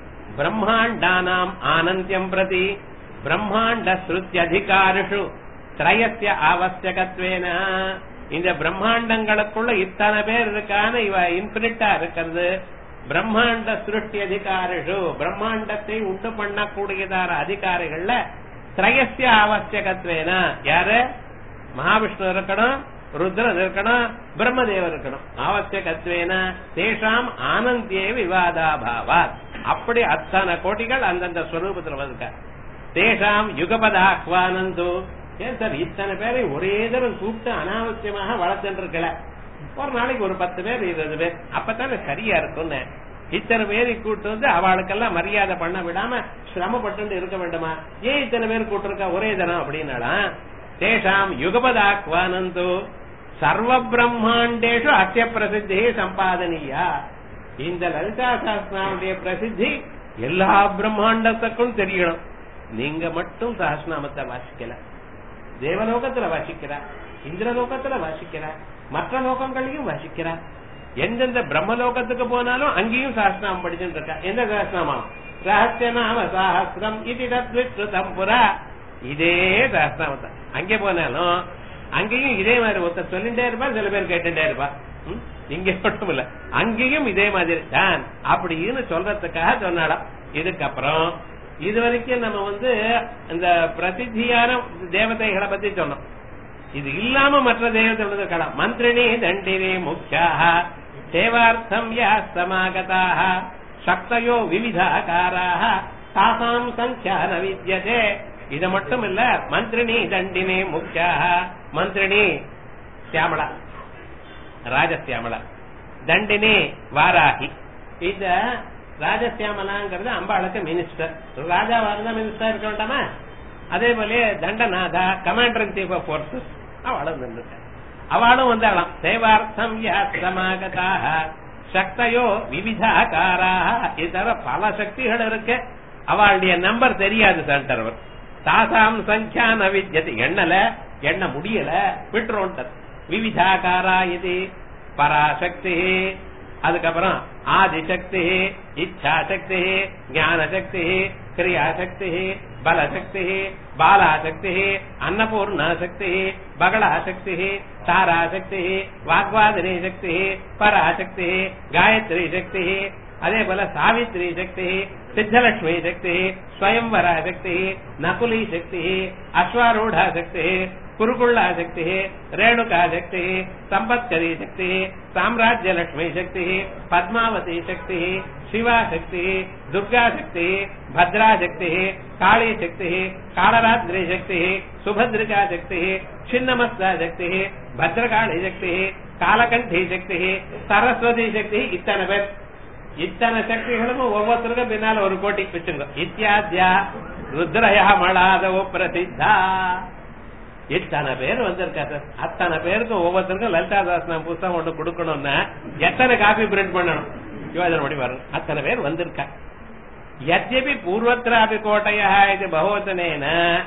பிரம்மாண்டானாம் ஆனந்தியம் பிரதி பிரம்மாண்ட ஸ்ருத்தியதிகாரிஷு திரயசிய ஆவசியகத்வேன இந்த பிரம்மாண்டங்களுக்குள்ள இத்தனை பேர் இருக்கான இவ இன்பினிட்டா இருக்கிறது பிரம்மாண்ட சிருஷ்டி அதிகாரிஷு பிரம்மாண்டத்தை உண்டு பண்ணக்கூடியதான அதிகாரிகள்ல திரயசிய ஆவசியகத்வேன யாரு மகாவிஷ்ணு இருக்கணும் ருத்ரன் இருக்கணும் பிரம்மதேவர் இருக்கணும் ஆவசியகத்வேன தேஷாம் ஆனந்தியே விவாதாபாவாத் அப்படி அத்தனை கோட்டிகள் அந்தந்த ஸ்வரூபத்துல வந்திருக்க தேஷாம் யுகபதாஹ்வானந்து ஏன் சார் இத்தனை பேரை ஒரே தரம் கூப்பிட்டு அனாவசியமாக வளர்த்துருக்கல ஒரு நாளைக்கு ஒரு பத்து பேர் இருபது பேர் அப்பதானே சரியா இருக்கும்னு இத்தனை பேரை கூட்டு வந்து அவளுக்கெல்லாம் மரியாதை பண்ண விடாம சிரமப்பட்டு இருக்க வேண்டுமா ஏன் இத்தனை பேர் கூட்டிருக்கா ஒரே தனம் அப்படின்னாடா தேஷாம் யுகபதாக்வானந்து சர்வ பிரம்மாண்டேஷு அத்திய பிரசித்தி சம்பாதனியா இந்த லலிதா சாஸ்திராவுடைய பிரசித்தி எல்லா பிரம்மாண்டத்துக்கும் தெரியணும் நீங்க மட்டும் சஹஸ்நாமத்தை வாசிக்கல தேவலோகத்துல வாசிக்கிறா இந்திரலோகத்துல வாசிக்கிறா மற்ற லோகங்களையும் வாசிக்கிறா எந்தெந்த பிரம்மலோகத்துக்கு போனாலும் அங்கேயும் சாஸ்திரம் படிச்சுட்டு இருக்கா எந்த சாஸ்திரமாம் ரகசிய நாம சாஹசிரம் இது தத்விஸ்ருதம் புரா இதே சாஸ்திரம் அங்கே போனாலும் அங்கேயும் இதே மாதிரி ஒருத்தர் சொல்லிட்டே இருப்பா சில பேர் கேட்டுட்டே இருப்பா ம்? இங்க மட்டும் இல்ல அங்கேயும் இதே மாதிரி தான் அப்படின்னு சொல்றதுக்காக சொன்னாலாம் இதுக்கப்புறம் இது வரைக்கும் நம்ம வந்து இந்த பிரசித்தியான தேவதைகளை பத்தி சொன்னோம் இது இல்லாம மற்ற தேவதைகள் இருக்கலாம் மந்திரிணி தண்டினி முக்கியாக தேவார்த்தம் யா சமாகதாக சக்தயோ விவிதாகாராக தாசாம் சங்கியா ந வித்யதே இது மட்டும் இல்ல மந்திரிணி தண்டினி முக்கியாக மந்திரிணி சியாமளா ராஜசியாமளா தண்டினி வாராகி இந்த ராஜசியாமலாங்கிறது அம்பாளுக்கு மினிஸ்டர் ராஜாவா இருந்தா மினிஸ்டர் இருக்க வேண்டாமா அதே போல Dandanatha commander in chief of forces அவளும் இருந்திருக்க அவளும் வந்தாளாம் தேவார்த்தம் யாத்திரமாகதாக சக்தையோ விவிதாகாராக இது தவிர பல சக்திகள் இருக்கு அவளுடைய நம்பர் தெரியாது சென்டர் தாசாம் சங்கியா ந வித்யது எண்ணல எண்ண முடியல விட்டுறோன்றது விவிதாகாரா இது பராசக்தி அதுக்கப்புறம் ஆதிசக்தி இச்சாசக்தி ஞானசக்தி கிரியாசக்தி பலசக்தி பாலாசக்தி அன்னபூர்ணாசக்தி பகலாசக்தி தாராசக்தி வாக்வாதினி சக்தி பராசக்தி காயத்ரி சக்தி அதே போல சாவித்ரி சக்தி சித்தலட்சுமி சக்தி ஸ்வயംவரா சக்தி நகுலி சக்தி அஸ்வாரூಢா சக்தி குருகுள்ளா சக்தி ரேணுகா சக்தி சம்பத்கரி சக்தி சாம்ராஜ்ய லட்சுமி சக்தி பத்மாவதி சக்தி சிவா சக்தி துர்கா சக்தி ಭದ್ರಾ ಶಕ್ತಿ ಕಾಳಿ ಶಕ್ತಿ ಕಾಳರಾತ್ರಿ ಶಕ್ತಿ ಸುಭದ್ರಿಕಾ ಶಕ್ತಿ छिन्नमस्ता ಶಕ್ತಿ ಭದ್ರಕಾಳಿ ಶಕ್ತಿ ಕಾಲಕಂಠಿ ಶಕ್ತಿ ಸರಸ್ವತಿ ಶಕ್ತಿ ಇತ್ತನ பேர் இத்தனை சக்திகளும் ஒவ்வொருத்தருக்கும் பின்னால ஒரு கோட்டி வச்சுங்க இத்தியாத்யா ருத்ரயா மலாதவ பிரசித்தா இத்தனை பேர் வந்திருக்கா சார் அத்தனை பேருக்கு ஒவ்வொருத்தருக்கும் லலிதா தாசனம் புஸ்தகம் ஒண்ணு கொடுக்கணும்னா எத்தனை காப்பி பிரிண்ட் பண்ணணும் யோஜனை படி வரும் அத்தனை பேர் வந்திருக்கா यद्यपि पूर्वत्रापि कोटयः इति बहुवचनेन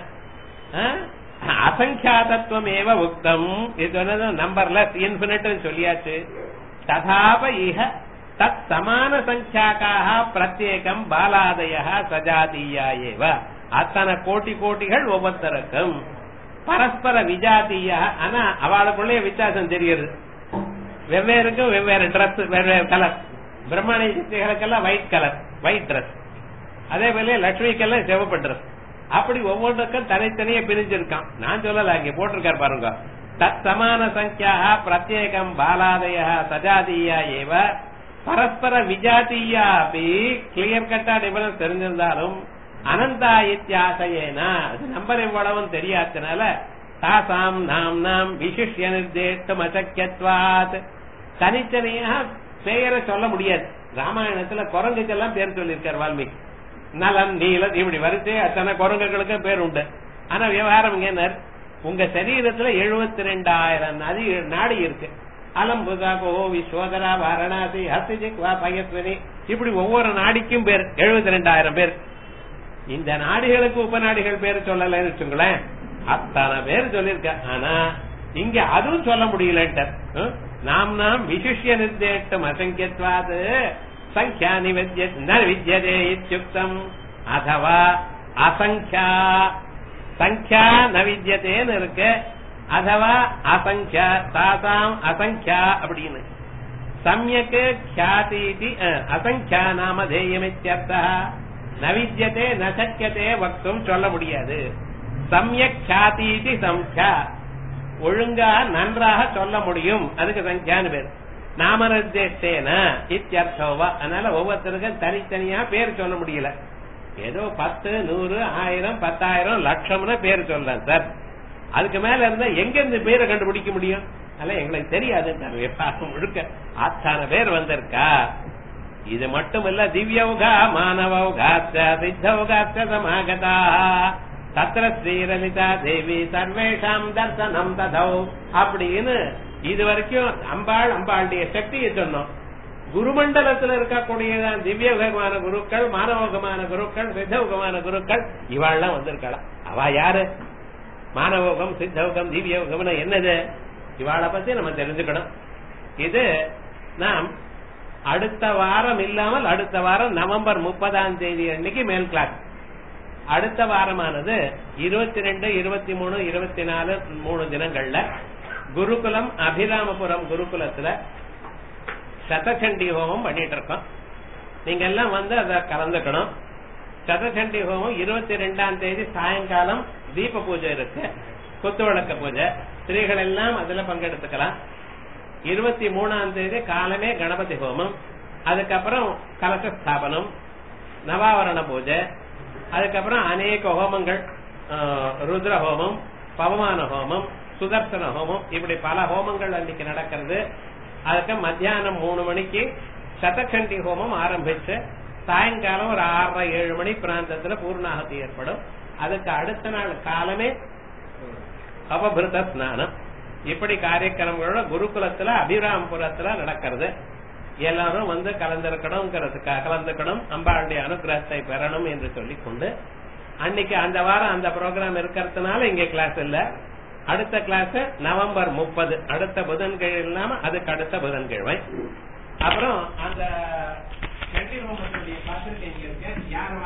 அசங்கியாதத்துவமேவ உக்தம் இது வந்து நம்பர்லெஸ் இன்பினிட் சொல்லியாச்சு ததாப இஹ தத் சமான சங்கியாக்காக பிரத்யேகம் பாலாதய சஜாதீயா ஏவ அத்தனை கோட்டி கோட்டிகள் ஒவ்வொருத்தருக்கும் பரஸ்பர விஜாதீயா ஆனா அவளுக்குள்ளே வித்தியாசம் தெரியுது வெவ்வேறுக்கும் வெவ்வேறு டிரெஸ் வெவ்வேறு கலர் பிரம்மணி சக்திகளுக்கெல்லாம் ஒயிட் கலர் ஒயிட் ட்ரெஸ் அதே போல லட்சுமிக்கெல்லாம் சிவப்பு ட்ரெஸ் அப்படி ஒவ்வொன்றுக்கும் தனித்தனியே பிரிஞ்சிருக்கான் நான் சொல்லல இங்க போட்டிருக்காரு பாருங்க தத் சமான சங்கியா பிரத்யேகம் பாலாதய சஜாதீயா ஏவ பரஸ்பர விஜாதீயா அப்படி கிளியர் கட்டா டிஃபரன்ஸ் தெரிஞ்சிருந்தாலும் அனந்தா இத்தியாசையேனா அது நம்பர் எவ்வளவும் தெரியாதனால தாசாம் நாம் நாம் விசிஷ்ய நிர்தேஷ்டம் அசக்கியத்வாத் தனித்தனியா பெயரை சொல்ல முடியாது ராமாயணத்துல குரங்குக்கெல்லாம் பேர் சொல்லியிருக்கார் வால்மீகி நலன் நீலன் இப்படி வரிசை அத்தனை குரங்குகளுக்கு பேர் உண்டு ஆனா விவகாரம் என்ன உங்க சரீரத்துல எழுபத்தி ரெண்டாயிரம் நதி நாடி இருக்கு அலம்புதா கோ விஸ்வதரா வாரணாசி ஹசிஜிக் வா பயஸ்வனி இப்படி ஒவ்வொரு நாடிக்கும் பேர் எழுபத்தி ரெண்டாயிரம் பேர் இந்த நாடிகளுக்கு உபநாடிகள் பேர் சொல்லலன்னு வச்சுங்களேன் அத்தனை பேர் சொல்லிருக்க ஆனா இங்க அதுவும் சொல்ல முடியலன்ட்டு நாம் நாம் விசிஷ்ய நிர்தேஷ்டம் அசங்கியத்வாது சங்கியா நிவித்ய ந வித்யதே இத்தியுக்தம் அதவா அசங்கியா சங்கியா ந வித்யதேன்னு இருக்கு அதவா அசங்கியா தாசாம் அசங்கியா அப்படின்னு சமயக்கு கியாதி அசங்கியா நாம தேயமித்யர்த்தா ந வித்யதே ந சக்கியதே வக்தும் சொல்ல முடியாது சமயக் கியாதி சம்யா ஒழுங்கா நன்றாக சொல்ல முடியும் அதுக்கு சங்கியான்னு பேர் நாமனிர்தேசேன இத்தியர்த்தோவா அதனால ஒவ்வொருத்தருக்கும் தனித்தனியா பேர் சொல்ல முடியல ஏதோ பத்து நூறு ஆயிரம் பத்தாயிரம் லட்சம்னு பேர் சொல்றேன் சார் அதுக்கு மேல இருந்தா எங்க இருந்து பேரை கண்டுபிடிக்க முடியும் அதெல்லாம் எங்களுக்கு தெரியாது முழுக்க அத்தனை பேர் வந்திருக்கா இது மட்டும் இல்ல திவ்யவுகா மானவவுகாச்ச சித்தவுகாச்ச சமாகதா தத்திர ஸ்ரீரலிதா தேவி சர்வேஷாம் தர்சனம் ததௌ அப்படின்னு இது வரைக்கும் அம்பாள் அம்பாளுடைய சக்தியை சொன்னோம் குருமண்டலத்தில் இருக்கக்கூடியதான் திவ்யகமான குருக்கள் மானவோகமான குருக்கள் சித்தவுகமான குருக்கள் இவாள்லாம் வந்திருக்கலாம் அவ யாரு மானவோகம் சித்தவுகம் திவ்யயோகம் என்னது இவாளை பத்தி நம்ம தெரிஞ்சுக்கணும் இது நாம் அடுத்த வாரம் இல்லாமல் அடுத்த வாரம் நவம்பர் முப்பதாம் தேதி அன்னைக்கு மேல் கிளாஸ் அடுத்த வாரமானது இருபத்தி ரெண்டு இருபத்தி மூணு இருபத்தி நாலு மூணு தினங்கள்ல குருகுலம் அபிராமபுரம் குருகுலத்துல சதசண்டி ஹோமம் பண்ணிட்டு இருக்கோம் நீங்க எல்லாம் வந்து அத கலந்துக்கணும் சதசண்டி ஹோமம் இருபத்தி ரெண்டாம் தேதி சாயங்காலம் தீப பூஜை இருக்கு குத்துவிளக்க பூஜை ஸ்திரீகள் எல்லாம் அதுல பங்கெடுத்துக்கலாம் இருபத்தி மூணாம் தேதி காலமே கணபதி ஹோமம் அதுக்கப்புறம் கலச ஸ்தாபனம் நவாவரண பூஜை அதுக்கப்புறம் அநேக ஹோமங்கள் ருத்ர ஹோமம் பவமான ஹோமம் சுதர்சன ஹோமம் இப்படி பல ஹோமங்கள் அன்னைக்கு நடக்கிறது அதுக்கு மத்தியானம் மூணு மணிக்கு சதச்சண்டி ஹோமம் ஆரம்பிச்சு சாயங்காலம் ஒரு ஆறரை ஏழு மணி பிராந்தத்துல பூர்ணாகதி ஏற்படும் அதுக்கு அடுத்த நாள் காலமே அபபிருத ஸ்நானம் இப்படி காரியக்கிரமங்களோட குருகுலத்துல அபிராம்புரத்துல நடக்கிறது எல்லாரும் வந்து கலந்திருக்கணும் கலந்துக்கணும் அம்பாளுடைய அனுகிரகத்தை பெறணும் என்று சொல்லிக் கொண்டு அன்னைக்கு அந்த வாரம் அந்த ப்ரோக்ராம் இருக்கிறதுனால இங்க கிளாஸ் இல்ல அடுத்த கிளாஸ் நவம்பர் முப்பது அடுத்த புதன்கிழமை இல்லாம அதுக்கு அடுத்த புதன்கிழமை அப்புறம் அந்த பார்த்துருக்கீங்க யார்